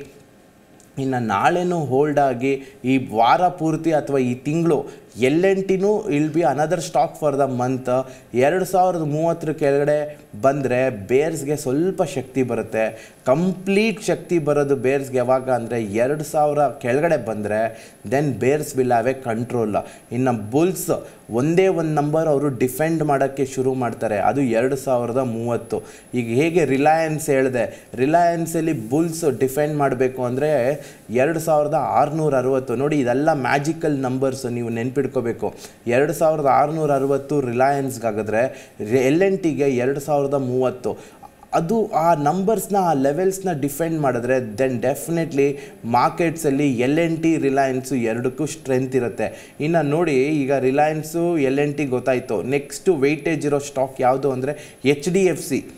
Speaker 1: ಇನ್ನು ನಾಳೆನೂ ಹೋಲ್ಡ್ ಆಗಿ ಈ ವಾರ ಪೂರ್ತಿ ಅಥವಾ ಈ ತಿಂಗಳು ಎಲ್ ಎನ್ ಟಿನೂ will be another stock for the month ಎರಡು ಸಾವಿರದ ಮೂವತ್ತರ ಕೆಳಗಡೆ ಬಂದರೆ ಬೇರ್ಸ್ಗೆ ಸ್ವಲ್ಪ ಶಕ್ತಿ ಬರುತ್ತೆ ಕಂಪ್ಲೀಟ್ ಶಕ್ತಿ ಬರೋದು ಬೇರ್ಸ್ಗೆ ಯಾವಾಗ ಅಂದರೆ ಎರಡು ಸಾವಿರ ಕೆಳಗಡೆ ಬಂದರೆ then bears will have a control ಇನ್ನು ಬುಲ್ಸ್ ಒಂದೇ ಒಂದು ನಂಬರ್ ಅವರು ಡಿಫೆಂಡ್ ಮಾಡೋಕ್ಕೆ ಶುರು ಮಾಡ್ತಾರೆ ಅದು ಎರಡು ಸಾವಿರದ ಮೂವತ್ತು ಈಗ ಹೇಗೆ ರಿಲಯನ್ಸ್ ಹೇಳಿದೆ ರಿಲಯನ್ಸಲ್ಲಿ ಬುಲ್ಸ್ ಡಿಫೆಂಡ್ ಮಾಡಬೇಕು ಅಂದರೆ ಎರಡು ಸಾವಿರದ ಆರುನೂರ ಅರವತ್ತು ನೋಡಿ ಇದೆಲ್ಲ ಮ್ಯಾಜಿಕಲ್ ನಂಬರ್ಸ್ ನೀವು ನೆನ್ಪಿಡ್ಕೋಬೇಕು ಎರಡು ಸಾವಿರದ ಆರುನೂರ ಅರವತ್ತು ರಿಲಯನ್ಸ್ಗಾಗಿದ್ರೆ ಎಲ್ ಎನ್ ಟಿಗೆ ಎರಡು ಸಾವಿರದ ಮೂವತ್ತು ಅದು ಆ ನಂಬರ್ಸ್ನ ಆ ಲೆವೆಲ್ಸ್ನ ಡಿಫೆಂಡ್ ಮಾಡಿದ್ರೆ ದೆನ್ ಡೆಫಿನೆಟ್ಲಿ ಮಾರ್ಕೆಟ್ಸಲ್ಲಿ ಎಲ್ ಎನ್ ಟಿ ರಿಲಯನ್ಸು ಎರಡಕ್ಕೂ ಸ್ಟ್ರೆಂತ್ ಇರುತ್ತೆ ಇನ್ನು ನೋಡಿ ಈಗ ರಿಲಯನ್ಸು ಎಲ್ ಎನ್ ಟಿ ಗೊತ್ತಾಯಿತು ನೆಕ್ಸ್ಟು ವೆಯ್ಟೇಜ್ ಇರೋ ಸ್ಟಾಕ್ ಯಾವುದು ಅಂದರೆ ಎಚ್ ಡಿ ಎಫ್ ಸಿ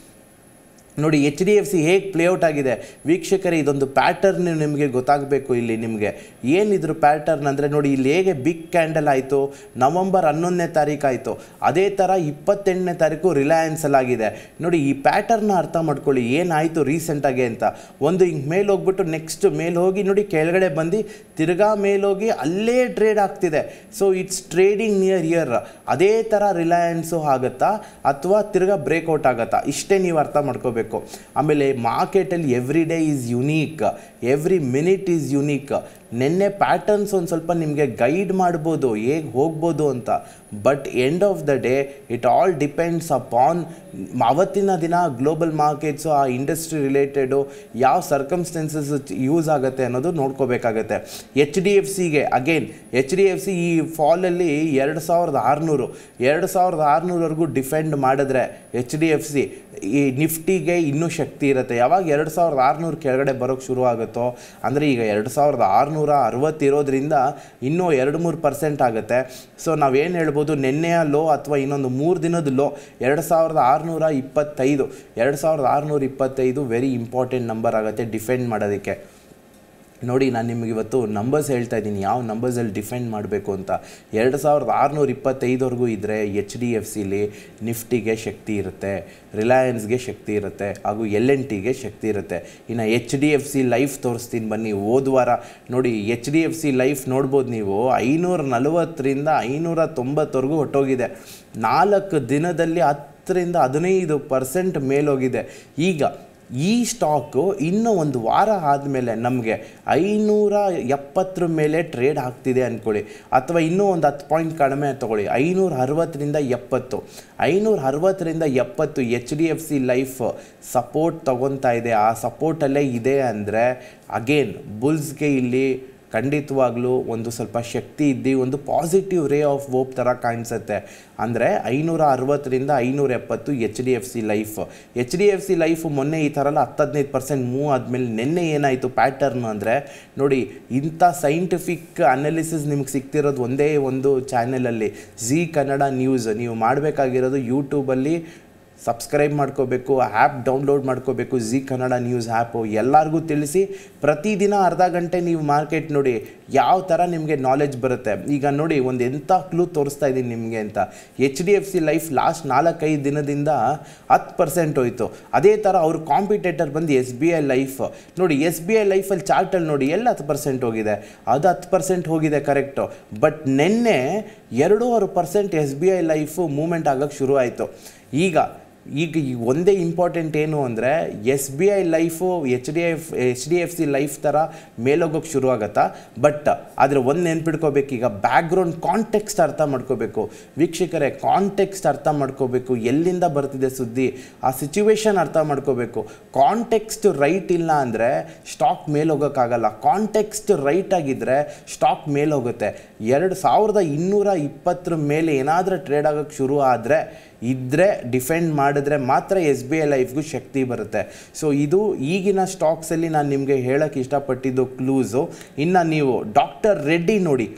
Speaker 1: ನೋಡಿ ಎಚ್ ಡಿ ಎಫ್ ಸಿ ಹೇಗೆ ಪ್ಲೇಔಟ್ ಆಗಿದೆ ವೀಕ್ಷಕರೇ ಇದೊಂದು ಪ್ಯಾಟರ್ನ್ ನಿಮಗೆ ಗೊತ್ತಾಗಬೇಕು ಇಲ್ಲಿ ನಿಮಗೆ ಏನಿದ್ರು ಪ್ಯಾಟರ್ನ್ ಅಂದರೆ ನೋಡಿ ಇಲ್ಲಿ ಹೇಗೆ ಬಿಗ್ ಕ್ಯಾಂಡಲ್ ಆಯಿತು ನವಂಬರ್ ಹನ್ನೊಂದನೇ ತಾರೀಕು ಆಯಿತು ಅದೇ ಥರ ಇಪ್ಪತ್ತೆಂಟನೇ ತಾರೀಕು ರಿಲಯನ್ಸಲ್ಲಾಗಿದೆ ನೋಡಿ ಈ ಪ್ಯಾಟರ್ನ ಅರ್ಥ ಮಾಡ್ಕೊಳ್ಳಿ ಏನಾಯಿತು ರೀಸೆಂಟಾಗಿ ಅಂತ ಒಂದು ಹಿಂಗೆ ಮೇಲೆ ಹೋಗ್ಬಿಟ್ಟು ನೆಕ್ಸ್ಟ್ ಮೇಲೆ ಹೋಗಿ ನೋಡಿ ಕೆಳಗಡೆ ಬಂದು ತಿರ್ಗಾ ಮೇಲೋಗಿ ಅಲ್ಲೇ ಟ್ರೇಡ್ ಆಗ್ತಿದೆ so it's trading near year ಅದೇ ಥರ ರಿಲಯನ್ಸು ಆಗುತ್ತಾ ಅಥವಾ ತಿರ್ಗಾ ಬ್ರೇಕ್ಔಟ್ ಆಗುತ್ತಾ ಇಷ್ಟೇ ನೀವು ಅರ್ಥ ಮಾಡ್ಕೋಬೇಕು ಆಮೇಲೆ ಮಾರ್ಕೆಟಲ್ಲಿ every day is unique every minute is unique ನಿನ್ನೆ ಪ್ಯಾಟರ್ನ್ಸ್ ಒಂದು ಸ್ವಲ್ಪ ನಿಮಗೆ ಗೈಡ್ ಮಾಡ್ಬೋದು ಹೇಗೆ ಹೋಗ್ಬೋದು ಅಂತ but end of the day it all depends upon ಅವತ್ತಿನ ದಿನ ಗ್ಲೋಬಲ್ ಮಾರ್ಕೆಟ್ಸು ಆ ಇಂಡಸ್ಟ್ರಿ ರಿಲೇಟೆಡು ಯಾವ ಸರ್ಕಮ್ಸ್ಟೆನ್ಸಸ್ ಯೂಸ್ ಆಗುತ್ತೆ ಅನ್ನೋದು ನೋಡ್ಕೋಬೇಕಾಗತ್ತೆ ಎಚ್ ಡಿ ಎಫ್ ಸಿಗೆ again H D F C ಈ ಫಾಲಲ್ಲಿ ಎರಡು ಸಾವಿರದ ಆರುನೂರು ಎರಡು ಸಾವಿರದ ಆರುನೂರವರೆಗೂ ಡಿಫೆಂಡ್ ಮಾಡಿದ್ರೆ ಎಚ್ ಡಿ ಎಫ್ ಸಿ ಈ ನಿಫ್ಟಿಗೆ ಇನ್ನೂ ಶಕ್ತಿ ಇರುತ್ತೆ ಯಾವಾಗ ಎರಡು ಸಾವಿರದ ಆರುನೂರು ಕೆಳಗಡೆ ಬರೋಕ್ಕೆ ಶುರು ಆಗುತ್ತೋ ಅಂದರೆ ಈಗ ಎರಡು ಸಾವಿರದ ಆರುನೂರ ಅರವತ್ತಿರೋದ್ರಿಂದ ಇನ್ನೂ ಎರಡು ಮೂರು ಪರ್ಸೆಂಟ್ ಆಗುತ್ತೆ ಸೊ ನಾವೇನು ಹೇಳ್ಬೋದು ನಿನ್ನೆಯ ಲೋ ಅಥವಾ ಇನ್ನೊಂದು ಮೂರು ದಿನದ ಲೋ ಎರಡು ಸಾವಿರದ ಆರುನೂರ ಇಪ್ಪತ್ತೈದು ಎರಡು ಸಾವಿರದ ಆರುನೂರ ಇಪ್ಪತ್ತೈದು ವೆರಿ ಇಂಪಾರ್ಟೆಂಟ್ ನಂಬರ್ ಆಗುತ್ತೆ ಡಿಫೆಂಡ್ ಮಾಡೋದಕ್ಕೆ ನೋಡಿ ನಾನು ನಿಮಗೆ ಇವತ್ತು ನಂಬರ್ಸ್ ಹೇಳ್ತಾ ಇದ್ದೀನಿ ಯಾವ ನಂಬರ್ಸಲ್ಲಿ ಡಿಫೆಂಡ್ ಮಾಡಬೇಕು ಅಂತ ಎರಡು ಸಾವಿರದ ಆರುನೂರ ಇಪ್ಪತ್ತೈದವರೆಗೂ ಇದ್ದರೆ ಎಚ್ ಡಿ ಎಫ್ ಸಿಲಿ ನಿಫ್ಟಿಗೆ ಶಕ್ತಿ ಇರುತ್ತೆ ರಿಲಯನ್ಸ್ಗೆ ಶಕ್ತಿ ಇರುತ್ತೆ ಹಾಗೂ ಎಲ್ ಎನ್ ಟಿಗೆ ಶಕ್ತಿ ಇರುತ್ತೆ ಇನ್ನು H D F C life ತೋರಿಸ್ತೀನಿ ಬನ್ನಿ ಹೋದ ವಾರ ನೋಡಿ H D F C life ನೋಡ್ಬೋದು ನೀವು ಐನೂರ ನಲವತ್ತರಿಂದ ಐನೂರ ತೊಂಬತ್ತವರೆಗೂ ಹೊಟ್ಟೋಗಿದೆ ನಾಲ್ಕು ದಿನದಲ್ಲಿ ಹತ್ತರಿಂದ ಹದಿನೈದು ಪರ್ಸೆಂಟ್ ಮೇಲೋಗಿದೆ ಈಗ ಈ ಸ್ಟಾಕು ಇನ್ನೂ ಒಂದು ವಾರ ಆದಮೇಲೆ ನಮಗೆ ಐನೂರ ಎಪ್ಪತ್ತರ ಮೇಲೆ ಟ್ರೇಡ್ ಆಗ್ತಿದೆ ಅಂದ್ಕೊಳ್ಳಿ ಅಥವಾ ಇನ್ನೂ ಒಂದು ಹತ್ತು ಪಾಯಿಂಟ್ ಕಡಿಮೆ ತೊಗೊಳ್ಳಿ ಐನೂರ ಅರವತ್ತರಿಂದ ಎಪ್ಪತ್ತು ಐನೂರ ಅರವತ್ತರಿಂದ ಎಪ್ಪತ್ತು H D F C life support ತೊಗೊತಾ ಇದೆ ಆ ಸಪೋರ್ಟಲ್ಲೇ ಇದೆ ಅಂದರೆ ಅಗೇನ್ ಬುಲ್ಸ್ಗೆ ಇಲ್ಲಿ ಖಂಡಿತವಾಗ್ಲೂ ಒಂದು ಸ್ವಲ್ಪ ಶಕ್ತಿ ಇದ್ದು ಒಂದು ಪಾಸಿಟಿವ್ ರೇ ಆಫ್ ಹೋಪ್ ಥರ ಕಾಣಿಸುತ್ತೆ ಅಂದರೆ ಐನೂರ ಅರವತ್ತರಿಂದ ಐನೂರ ಎಪ್ಪತ್ತು H D F C life H D F C life ಮೊನ್ನೆ ಈ ಥರ ಎಲ್ಲ ಹತ್ತು ಹದಿನೈದು ಪರ್ಸೆಂಟ್ ಮೂವ್ ಆದಮೇಲೆ ನಿನ್ನೆ ಏನಾಯಿತು ಪ್ಯಾಟರ್ನ್ ಅಂದರೆ ನೋಡಿ ಇಂಥ ಸೈಂಟಿಫಿಕ್ ಅನಾಲಿಸಿಸ್ ನಿಮ್ಗೆ ಸಿಗ್ತಿರೋದು ಒಂದೇ ಒಂದು ಚಾನೆಲಲ್ಲಿ ಝೀ ಕನ್ನಡ ನ್ಯೂಸ್ ನೀವು ಮಾಡಬೇಕಾಗಿರೋದು ಯೂಟ್ಯೂಬಲ್ಲಿ ಸಬ್ಸ್ಕ್ರೈಬ್ ಮಾಡ್ಕೋಬೇಕು ಆ್ಯಪ್ ಡೌನ್ಲೋಡ್ ಮಾಡ್ಕೋಬೇಕು ಝೀ ಕನ್ನಡ ನ್ಯೂಸ್ ಆ್ಯಪು ಎಲ್ಲರಿಗೂ ತಿಳಿಸಿ ಪ್ರತಿದಿನ ಅರ್ಧ ಗಂಟೆ ನೀವು ಮಾರ್ಕೆಟ್ ನೋಡಿ ಯಾವ ಥರ ನಿಮಗೆ ನಾಲೆಜ್ ಬರುತ್ತೆ ಈಗ ನೋಡಿ ಒಂದು ಎಂಥ ಕ್ಲೂ ತೋರಿಸ್ತಾ ಇದ್ದೀನಿ ನಿಮಗೆ ಅಂತ H D F C life last ನಾಲ್ಕೈದು ದಿನದಿಂದ ಹತ್ತು ಪರ್ಸೆಂಟ್ ಹೋಯಿತು ಅದೇ ಥರ ಅವ್ರ ಕಾಂಪಿಟೇಟರ್ ಬಂದು ಎಸ್ ಬಿ ಐ ಲೈಫ್ ನೋಡಿ ಎಸ್ ಬಿ ಐ ಲೈಫಲ್ಲಿ ಚಾರ್ಟಲ್ಲಿ ನೋಡಿ ಎಲ್ಲ ಹತ್ತು ಪರ್ಸೆಂಟ್ ಹೋಗಿದೆ ಅದು ಹತ್ತು ಪರ್ಸೆಂಟ್ ಹೋಗಿದೆ ಕರೆಕ್ಟು ಬಟ್ ನಿನ್ನೆ ಎರಡೂವರೆ percent S B I life moment ಆಗೋಕ್ಕೆ ಶುರು ಆಯಿತು ಈಗ ಈಗ ಈ ಒಂದೇ ಇಂಪಾರ್ಟೆಂಟ್ ಏನು ಅಂದರೆ S B I life H D F H D F C life ಥರ ಮೇಲೋಗೋಕ್ಕೆ ಶುರು ಆಗುತ್ತಾ ಬಟ್ ಆದರೆ ಒಂದು ನೆನ್ಪಿಡ್ಕೋಬೇಕು ಈಗ ಬ್ಯಾಕ್ಗ್ರೌಂಡ್ ಕಾಂಟೆಕ್ಸ್ಟ್ ಅರ್ಥ ಮಾಡ್ಕೋಬೇಕು ವೀಕ್ಷಕರೇ ಕಾಂಟೆಕ್ಸ್ಟ್ ಅರ್ಥ ಮಾಡ್ಕೋಬೇಕು ಎಲ್ಲಿಂದ ಬರ್ತಿದೆ ಸುದ್ದಿ ಆ ಸಿಚುವೇಶನ್ ಅರ್ಥ ಮಾಡ್ಕೋಬೇಕು ಕಾಂಟೆಕ್ಸ್ಟ್ ರೈಟ್ ಇಲ್ಲ ಅಂದರೆ ಸ್ಟಾಕ್ ಮೇಲೋಗೋಕ್ಕಾಗಲ್ಲ ಕಾಂಟೆಕ್ಸ್ಟ್ ರೈಟ್ ಆಗಿದ್ದರೆ ಸ್ಟಾಕ್ ಮೇಲೋಗುತ್ತೆ ಎರಡು ಸಾವಿರದ ಇನ್ನೂರ ಇಪ್ಪತ್ತರ ಮೇಲೆ ಏನಾದರೂ ಟ್ರೇಡ್ ಆಗೋಕ್ಕೆ ಶುರು ಆದರೆ ಇದ್ದರೆ ಡಿಫೆಂಡ್ ಮಾಡಿದ್ರೆ ಮಾತ್ರ ಎಸ್ ಬಿ ಐ ಲೈಫ್ಗೂ ಶಕ್ತಿ ಬರುತ್ತೆ ಸೊ ಇದು ಈಗಿನ ಸ್ಟಾಕ್ಸಲ್ಲಿ ನಾನು ನಿಮಗೆ ಹೇಳೋಕ್ಕೆ ಇಷ್ಟಪಟ್ಟಿದ್ದು ಕ್ಲೂಸು ಇನ್ನು ನೀವು ಡಾಕ್ಟರ್ ರೆಡ್ಡಿ ನೋಡಿ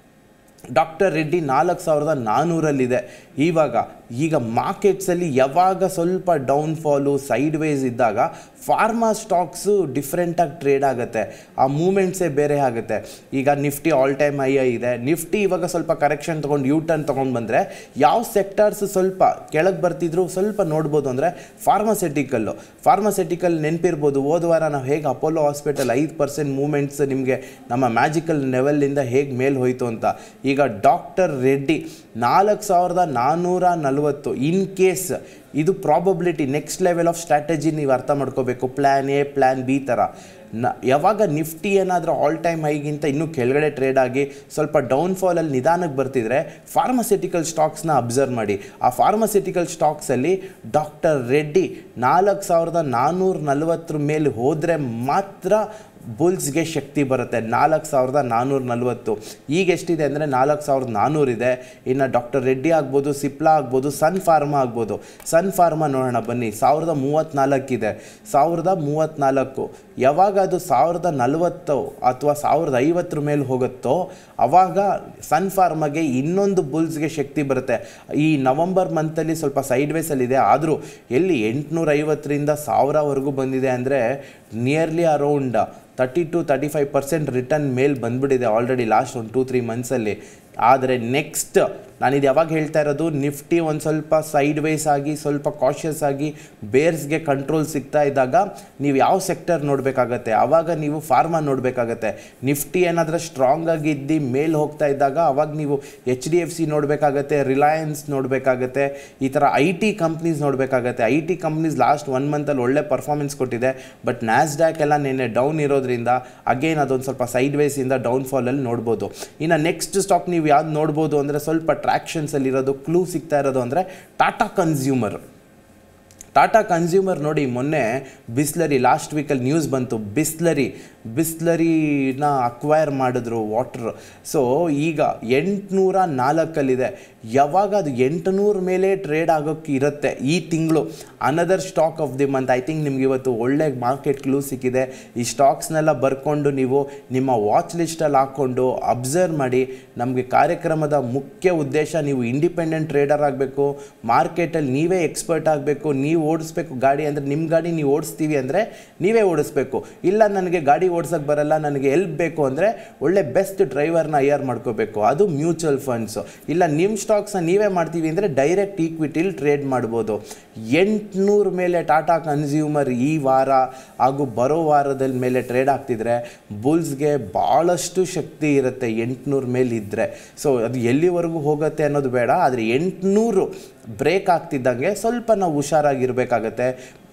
Speaker 1: ಡಾಕ್ಟರ್ ರೆಡ್ಡಿ ನಾಲ್ಕು ಸಾವಿರದ ನಾನ್ನೂರಲ್ಲಿದೆ ಇವಾಗ ಈಗ ಮಾರ್ಕೆಟ್ಸಲ್ಲಿ ಯಾವಾಗ ಸ್ವಲ್ಪ ಡೌನ್ಫಾಲು ಸೈಡ್ ವೇಸ್ ಇದ್ದಾಗ ಫಾರ್ಮಾ ಸ್ಟಾಕ್ಸು ಡಿಫ್ರೆಂಟಾಗಿ ಟ್ರೇಡ್ ಆಗುತ್ತೆ ಆ ಮೂಮೆಂಟ್ಸೇ ಬೇರೆ ಆಗುತ್ತೆ ಈಗ ನಿಫ್ಟಿ ಆಲ್ ಟೈಮ್ ಹೈ ಇದೆ ನಿಫ್ಟಿ ಇವಾಗ ಸ್ವಲ್ಪ ಕರೆಕ್ಷನ್ ತೊಗೊಂಡು ಯೂ ಟರ್ನ್ ತೊಗೊಂಡು ಬಂದರೆ ಯಾವ ಸೆಕ್ಟರ್ಸ್ ಸ್ವಲ್ಪ ಕೆಳಗೆ ಬರ್ತಿದ್ರು ಸ್ವಲ್ಪ ನೋಡ್ಬೋದು ಅಂದರೆ ಫಾರ್ಮಸೆಟಿಕಲ್ಲು ಫಾರ್ಮಸೆಟಿಕಲ್ ನೆನಪಿರ್ಬೋದು ಹೋದ ವಾರ ನಾವು ಹೇಗೆ ಅಪೋಲೋ ಹಾಸ್ಪಿಟಲ್ ಐದು ಪರ್ಸೆಂಟ್ ಮೂಮೆಂಟ್ಸ್ ನಿಮಗೆ ನಮ್ಮ ಮ್ಯಾಜಿಕಲ್ ಲೆವೆಲ್ಲಿಂದ ಹೇಗೆ ಮೇಲೆ ಹೋಯಿತು ಅಂತ ಈಗ ಡಾಕ್ಟರ್ ರೆಡ್ಡಿ ನಾಲ್ಕು ಸಾವಿರದ ನಾನ್ನೂರ ನಲವತ್ತು ಇನ್ ಕೇಸ್ ಇದು probability next level of strategy ನೀವು ಅರ್ಥ ಮಾಡ್ಕೋಬೇಕು ಪ್ಲ್ಯಾನ್ ಎ ಪ್ಲ್ಯಾನ್ ಬಿ ಥರ ನ ಯಾವಾಗ ನಿಫ್ಟಿ ಏನಾದರೂ ಆಲ್ ಟೈಮ್ ಹೈಗಿಂತ ಇನ್ನೂ ಕೆಳಗಡೆ ಟ್ರೇಡ್ ಆಗಿ ಸ್ವಲ್ಪ ಡೌನ್ಫಾಲಲ್ಲಿ ನಿಧಾನಕ್ಕೆ ಬರ್ತಿದ್ರೆ ಫಾರ್ಮಸ್ಯೂಟಿಕಲ್ ಸ್ಟಾಕ್ಸ್ನ ಅಬ್ಸರ್ವ್ ಮಾಡಿ ಆ ಫಾರ್ಮಸ್ಯೂಟಿಕಲ್ ಸ್ಟಾಕ್ಸಲ್ಲಿ ಡಾಕ್ಟರ್ ರೆಡ್ಡಿ ನಾಲ್ಕು ಸಾವಿರದ ನಾನ್ನೂರ ನಲವತ್ತರ ಮೇಲೆ ಹೋದರೆ ಮಾತ್ರ ಬುಲ್ಸ್ಗೆ ಶಕ್ತಿ ಬರುತ್ತೆ ನಾಲ್ಕು ಸಾವಿರದ ನಾನ್ನೂರ ನಲ್ವತ್ತು ಈಗ ಎಷ್ಟಿದೆ ಅಂದರೆ ನಾಲ್ಕು ಸಾವಿರದ ನಾನ್ನೂರಿದೆ ಇನ್ನು ಡಾಕ್ಟರ್ ರೆಡ್ಡಿ ಆಗ್ಬೋದು ಸಿಪ್ಲಾ ಆಗ್ಬೋದು ಸನ್ ಫಾರ್ಮಾ ಆಗ್ಬೋದು ಸನ್ ಫಾರ್ಮಾ ನೋಡೋಣ ಬನ್ನಿ ಸಾವಿರದ ಮೂವತ್ತ್ನಾಲ್ಕಿದೆ ಸಾವಿರದ ಮೂವತ್ತ್ನಾಲ್ಕು ಯಾವಾಗ ಅದು ಸಾವಿರದ ನಲವತ್ತು ಅಥವಾ ಸಾವಿರದ ಐವತ್ತರ ಮೇಲೆ ಹೋಗುತ್ತೋ ಆವಾಗ ಸನ್ ಫಾರ್ಮಗೆ ಇನ್ನೊಂದು ಬುಲ್ಸ್ಗೆ ಶಕ್ತಿ ಬರುತ್ತೆ ಈ ನವಂಬರ್ ಮಂತಲ್ಲಿ ಸ್ವಲ್ಪ ಸೈಡ್ ವೇಸಲ್ಲಿದೆ ಆದರೂ ಎಲ್ಲಿ ಎಂಟುನೂರ ಐವತ್ತರಿಂದ ಸಾವಿರವರೆಗೂ ಬಂದಿದೆ ಅಂದರೆ nearly around thirty two thirty five percent return ಮೇಲೆ ಬಂದ್ಬಿಟ್ಟಿದೆ ಆಲ್ರೆಡಿ ಲಾಸ್ಟ್ ಒಂದು ಟೂ ತ್ರೀ ಮಂತ್ಸಲ್ಲಿ ಆದರೆ ನೆಕ್ಸ್ಟ್ ನಾನಿದು ಯಾವಾಗ ಹೇಳ್ತಾ ಇರೋದು ನಿಫ್ಟಿ ಒಂದು ಸ್ವಲ್ಪ ಸೈಡ್ ವೇಸ್ ಆಗಿ ಸ್ವಲ್ಪ ಕಾಷಿಯಸ್ ಆಗಿ ಬೇರ್ಸ್ಗೆ ಕಂಟ್ರೋಲ್ ಸಿಗ್ತಾ ಇದ್ದಾಗ ನೀವು ಯಾವ ಸೆಕ್ಟರ್ ನೋಡಬೇಕಾಗತ್ತೆ ಆವಾಗ ನೀವು ಫಾರ್ಮಾ ನೋಡಬೇಕಾಗತ್ತೆ ನಿಫ್ಟಿ ಏನಾದರೂ ಸ್ಟ್ರಾಂಗ್ ಆಗಿ ಇದ್ದು ಮೇಲೆ ಹೋಗ್ತಾ ಇದ್ದಾಗ ಅವಾಗ ನೀವು ಎಚ್ ಡಿ ಎಫ್ ಸಿ ನೋಡಬೇಕಾಗತ್ತೆ ರಿಲಯನ್ಸ್ ನೋಡಬೇಕಾಗತ್ತೆ ಈ ಥರ ಐ ಟಿ ಕಂಪ್ನೀಸ್ ನೋಡಬೇಕಾಗತ್ತೆ I T companies last one ಮಂತಲ್ಲಿ ಒಳ್ಳೆ ಪರ್ಫಾರ್ಮೆನ್ಸ್ ಕೊಟ್ಟಿದೆ ಬಟ್ ನ್ಯಾಸ್ಡ್ಯಾಕ್ ಎಲ್ಲ ನಿನ್ನೆ ಡೌನ್ ಇರೋದ್ರಿಂದ ಅಗೇನ್ ಅದೊಂದು ಸ್ವಲ್ಪ ಸೈಡ್ ವೇಸಿಂದ ಡೌನ್ಫಾಲಲ್ಲಿ ನೋಡ್ಬೋದು ಇನ್ನು ನೆಕ್ಸ್ಟ್ ಸ್ಟಾಕ್ ನೀವು ಯಾವ್ದು ನೋಡ್ಬೋದು ಅಂದರೆ ಸ್ವಲ್ಪ ಟ್ರ್ಯಾಕ್ಷನ್ಸಲ್ಲಿರೋದು ಕ್ಲೂ ಸಿಗ್ತಾ ಇರೋದು ಅಂದರೆ ಟಾಟಾ ಕನ್ಸ್ಯೂಮರ್ ಟಾಟಾ ಕನ್ಸ್ಯೂಮರ್ ನೋಡಿ ಮೊನ್ನೆ ಬಿಸ್ಲರಿ ಲಾಸ್ಟ್ ವೀಕಲ್ಲಿ ನ್ಯೂಸ್ ಬಂತು ಬಿಸ್ಲರಿ ಬಿಸ್ಲರಿನ ಅಕ್ವೈರ್ ಮಾಡಿದ್ರು ವಾಟ್ರ್ ಸೊ ಈಗ ಎಂಟುನೂರ ನಾಲ್ಕಲ್ಲಿದೆ ಯಾವಾಗ ಅದು ಎಂಟುನೂರ ಮೇಲೆ ಟ್ರೇಡ್ ಆಗೋಕ್ಕೆ ಇರುತ್ತೆ ಈ ತಿಂಗಳು another stock of the month I think ನಿಮ್ಗೆ ಇವತ್ತು ಒಳ್ಳೆ ಮಾರ್ಕೆಟ್ ಕ್ಲೂ ಸಿಕ್ಕಿದೆ ಈ ಸ್ಟಾಕ್ಸ್ನೆಲ್ಲ ಬರ್ಕೊಂಡು ನೀವು ನಿಮ್ಮ ವಾಚ್ ಲಿಸ್ಟಲ್ಲಿ ಹಾಕ್ಕೊಂಡು ಅಬ್ಸರ್ವ್ ಮಾಡಿ ನಮಗೆ ಕಾರ್ಯಕ್ರಮದ ಮುಖ್ಯ ಉದ್ದೇಶ ನೀವು ಇಂಡಿಪೆಂಡೆಂಟ್ ಟ್ರೇಡರ್ ಆಗಬೇಕು ಮಾರ್ಕೆಟಲ್ಲಿ ನೀವೇ ಎಕ್ಸ್ಪರ್ಟ್ ಆಗಬೇಕು ನೀವು ಓಡಿಸ್ಬೇಕು ಗಾಡಿ ಅಂದರೆ ನಿಮ್ಮ ಗಾಡಿ ನೀವು ಓಡಿಸ್ತೀವಿ ಅಂದರೆ ನೀವೇ ಓಡಿಸ್ಬೇಕು ಇಲ್ಲ ನನಗೆ ಗಾಡಿ ಓಡ್ಸೋಕ್ಕೆ ಬರಲ್ಲ ನನಗೆ ಎಲ್ಪ್ ಬೇಕು ಅಂದರೆ ಒಳ್ಳೆ ಬೆಸ್ಟ್ ಡ್ರೈವರ್ನ ಹೈಯರ್ ಮಾಡ್ಕೋಬೇಕು ಅದು ಮ್ಯೂಚುವಲ್ ಫಂಡ್ಸು ಇಲ್ಲ ನಿಮ್ಮ ಸ್ಟಾಕ್ಸ್ನ ನೀವೇ ಮಾಡ್ತೀವಿ ಅಂದರೆ ಡೈರೆಕ್ಟ್ ಈಕ್ವಿಟಿಲಿ ಟ್ರೇಡ್ ಮಾಡ್ಬೋದು ಎಂಟುನೂರ ಮೇಲೆ ಟಾಟಾ ಕನ್ಸ್ಯೂಮರ್ ಈ ವಾರ ಹಾಗೂ ಬರೋ ವಾರದಲ್ಲಿ ಮೇಲೆ ಟ್ರೇಡ್ ಆಗ್ತಿದ್ರೆ ಬುಲ್ಸ್ಗೆ ಭಾಳಷ್ಟು ಶಕ್ತಿ ಇರುತ್ತೆ ಎಂಟುನೂರ ಮೇಲೆ ಇದ್ದರೆ ಸೊ ಅದು ಎಲ್ಲಿವರೆಗೂ ಹೋಗುತ್ತೆ ಅನ್ನೋದು ಬೇಡ ಆದರೆ ಎಂಟುನೂರು ಬ್ರೇಕ್ ಆಗ್ತಿದ್ದಂಗೆ ಸ್ವಲ್ಪ ನಾವು ಹುಷಾರಾಗಿರಬೇಕಾಗತ್ತೆ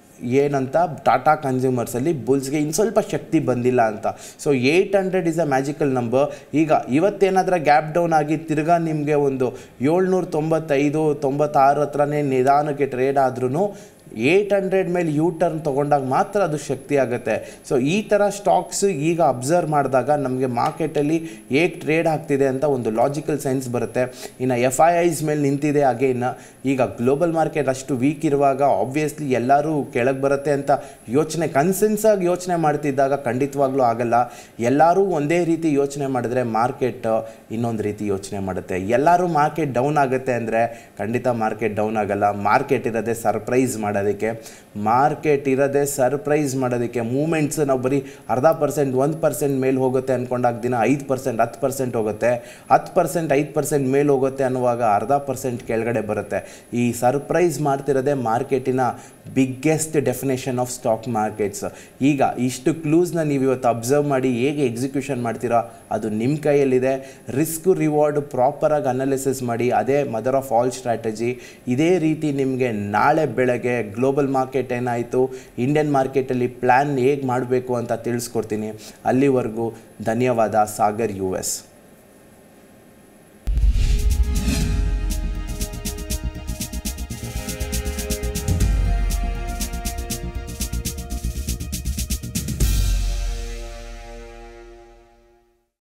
Speaker 1: ಏನಂತ ಟಾಟಾ ಕನ್ಸ್ಯೂಮರ್ಸಲ್ಲಿ ಬುಲ್ಸ್ಗೆ ಇನ್ನು ಸ್ವಲ್ಪ ಶಕ್ತಿ ಬಂದಿಲ್ಲ ಅಂತ so eight hundred is a magical number ಈಗ ಇವತ್ತೇನಾದರೂ ಗ್ಯಾಪ್ ಡೌನ್ ಆಗಿ ತಿರ್ಗಾ ನಿಮಗೆ ಒಂದು ಏಳ್ನೂರ ತೊಂಬತ್ತೈದು ತೊಂಬತ್ತಾರು ಹತ್ರನೇ ನಿಧಾನಕ್ಕೆ ಟ್ರೇಡ್ ಆದ್ರೂ ಏಯ್ಟ್ ಹಂಡ್ರೆಡ್ ಮೇಲೆ ಯೂ ಟರ್ನ್ ತೊಗೊಂಡಾಗ ಮಾತ್ರ ಅದು ಶಕ್ತಿ ಆಗುತ್ತೆ ಸೊ ಈ ಥರ ಸ್ಟಾಕ್ಸ್ ಈಗ ಅಬ್ಸರ್ವ್ ಮಾಡಿದಾಗ ನಮಗೆ ಮಾರ್ಕೆಟಲ್ಲಿ ಹೇಗೆ ಟ್ರೇಡ್ ಆಗ್ತಿದೆ ಅಂತ ಒಂದು ಲಾಜಿಕಲ್ ಸೆನ್ಸ್ ಬರುತ್ತೆ ಇನ್ನು ಎಫ್ ಐ ಐಸ್ ಮೇಲೆ ನಿಂತಿದೆ ಅಗೇನ್ ಈಗ ಗ್ಲೋಬಲ್ ಮಾರ್ಕೆಟ್ ಅಷ್ಟು ವೀಕ್ ಇರುವಾಗ ಆಬ್ವಿಯಸ್ಲಿ ಎಲ್ಲರೂ ಕೆಳಗೆ ಬರುತ್ತೆ ಅಂತ ಯೋಚನೆ ಕನ್ಸೆನ್ಸ್ ಆಗಿ ಯೋಚನೆ ಮಾಡ್ತಿದ್ದಾಗ ಖಂಡಿತವಾಗ್ಲೂ ಆಗಲ್ಲ ಎಲ್ಲರೂ ಒಂದೇ ರೀತಿ ಯೋಚನೆ ಮಾಡಿದ್ರೆ ಮಾರ್ಕೆಟ್ ಇನ್ನೊಂದು ರೀತಿ ಯೋಚನೆ ಮಾಡುತ್ತೆ ಎಲ್ಲರೂ ಮಾರ್ಕೆಟ್ ಡೌನ್ ಆಗುತ್ತೆ ಅಂದರೆ ಖಂಡಿತ ಮಾರ್ಕೆಟ್ ಡೌನ್ ಆಗಲ್ಲ ಮಾರ್ಕೆಟ್ ಇರೋದೇ ಸರ್ಪ್ರೈಸ್ ಮಾಡೋದಕ್ಕೆ ಮಾರ್ಕೆಟ್ ಇರೋದೇ ಸರ್ಪ್ರೈಸ್ ಮಾಡೋದಕ್ಕೆ ಮೂಮೆಂಟ್ಸ್ ನಾವು ಬರೀ ಅರ್ಧ ಪರ್ಸೆಂಟ್ ಒಂದು ಪರ್ಸೆಂಟ್ ಮೇಲೆ ಹೋಗುತ್ತೆ ಅಂದ್ಕೊಂಡಾಗ ದಿನ ಐದು ಪರ್ಸೆಂಟ್ ಹತ್ತು ಪರ್ಸೆಂಟ್ ಹೋಗುತ್ತೆ ಹತ್ತು ಪರ್ಸೆಂಟ್ ಐದು ಪರ್ಸೆಂಟ್ ಮೇಲೆ ಹೋಗುತ್ತೆ ಅನ್ನುವಾಗ ಅರ್ಧ ಪರ್ಸೆಂಟ್ ಕೆಳಗಡೆ ಬರುತ್ತೆ ಈ ಸರ್ಪ್ರೈಸ್ ಮಾಡ್ತಿರೋದೇ ಮಾರ್ಕೆಟಿನ biggest definition of stock markets ಈಗ ಇಷ್ಟು ಕ್ಲೂಸ್ನ ನೀವು ಇವತ್ತು ಅಬ್ಸರ್ವ್ ಮಾಡಿ ಹೇಗೆ ಎಕ್ಸಿಕ್ಯೂಷನ್ ಮಾಡ್ತೀರಾ ಅದು ನಿಮ್ಮ ಕೈಯಲ್ಲಿದೆ ರಿಸ್ಕ್ ರಿವಾರ್ಡ್ ಪ್ರಾಪರಾಗಿ ಅನಾಲಿಸಿಸ್ ಮಾಡಿ ಅದೇ ಮದರ್ ಆಫ್ ಆಲ್ ಸ್ಟ್ರಾಟಜಿ ಇದೇ ರೀತಿ ನಿಮಗೆ ನಾಳೆ ಬೆಳಗ್ಗೆ ಗ್ಲೋಬಲ್ ಮಾರ್ಕೆಟ್ ಏನಾಯಿತು ಇಂಡಿಯನ್ ಮಾರ್ಕೆಟಲ್ಲಿ ಪ್ಲ್ಯಾನ್ ಹೇಗೆ ಮಾಡಬೇಕು ಅಂತ ತಿಳಿಸ್ಕೊಡ್ತೀನಿ ಅಲ್ಲಿವರೆಗೂ ಧನ್ಯವಾದ ಸಾಗರ್ ಯು ಎಸ್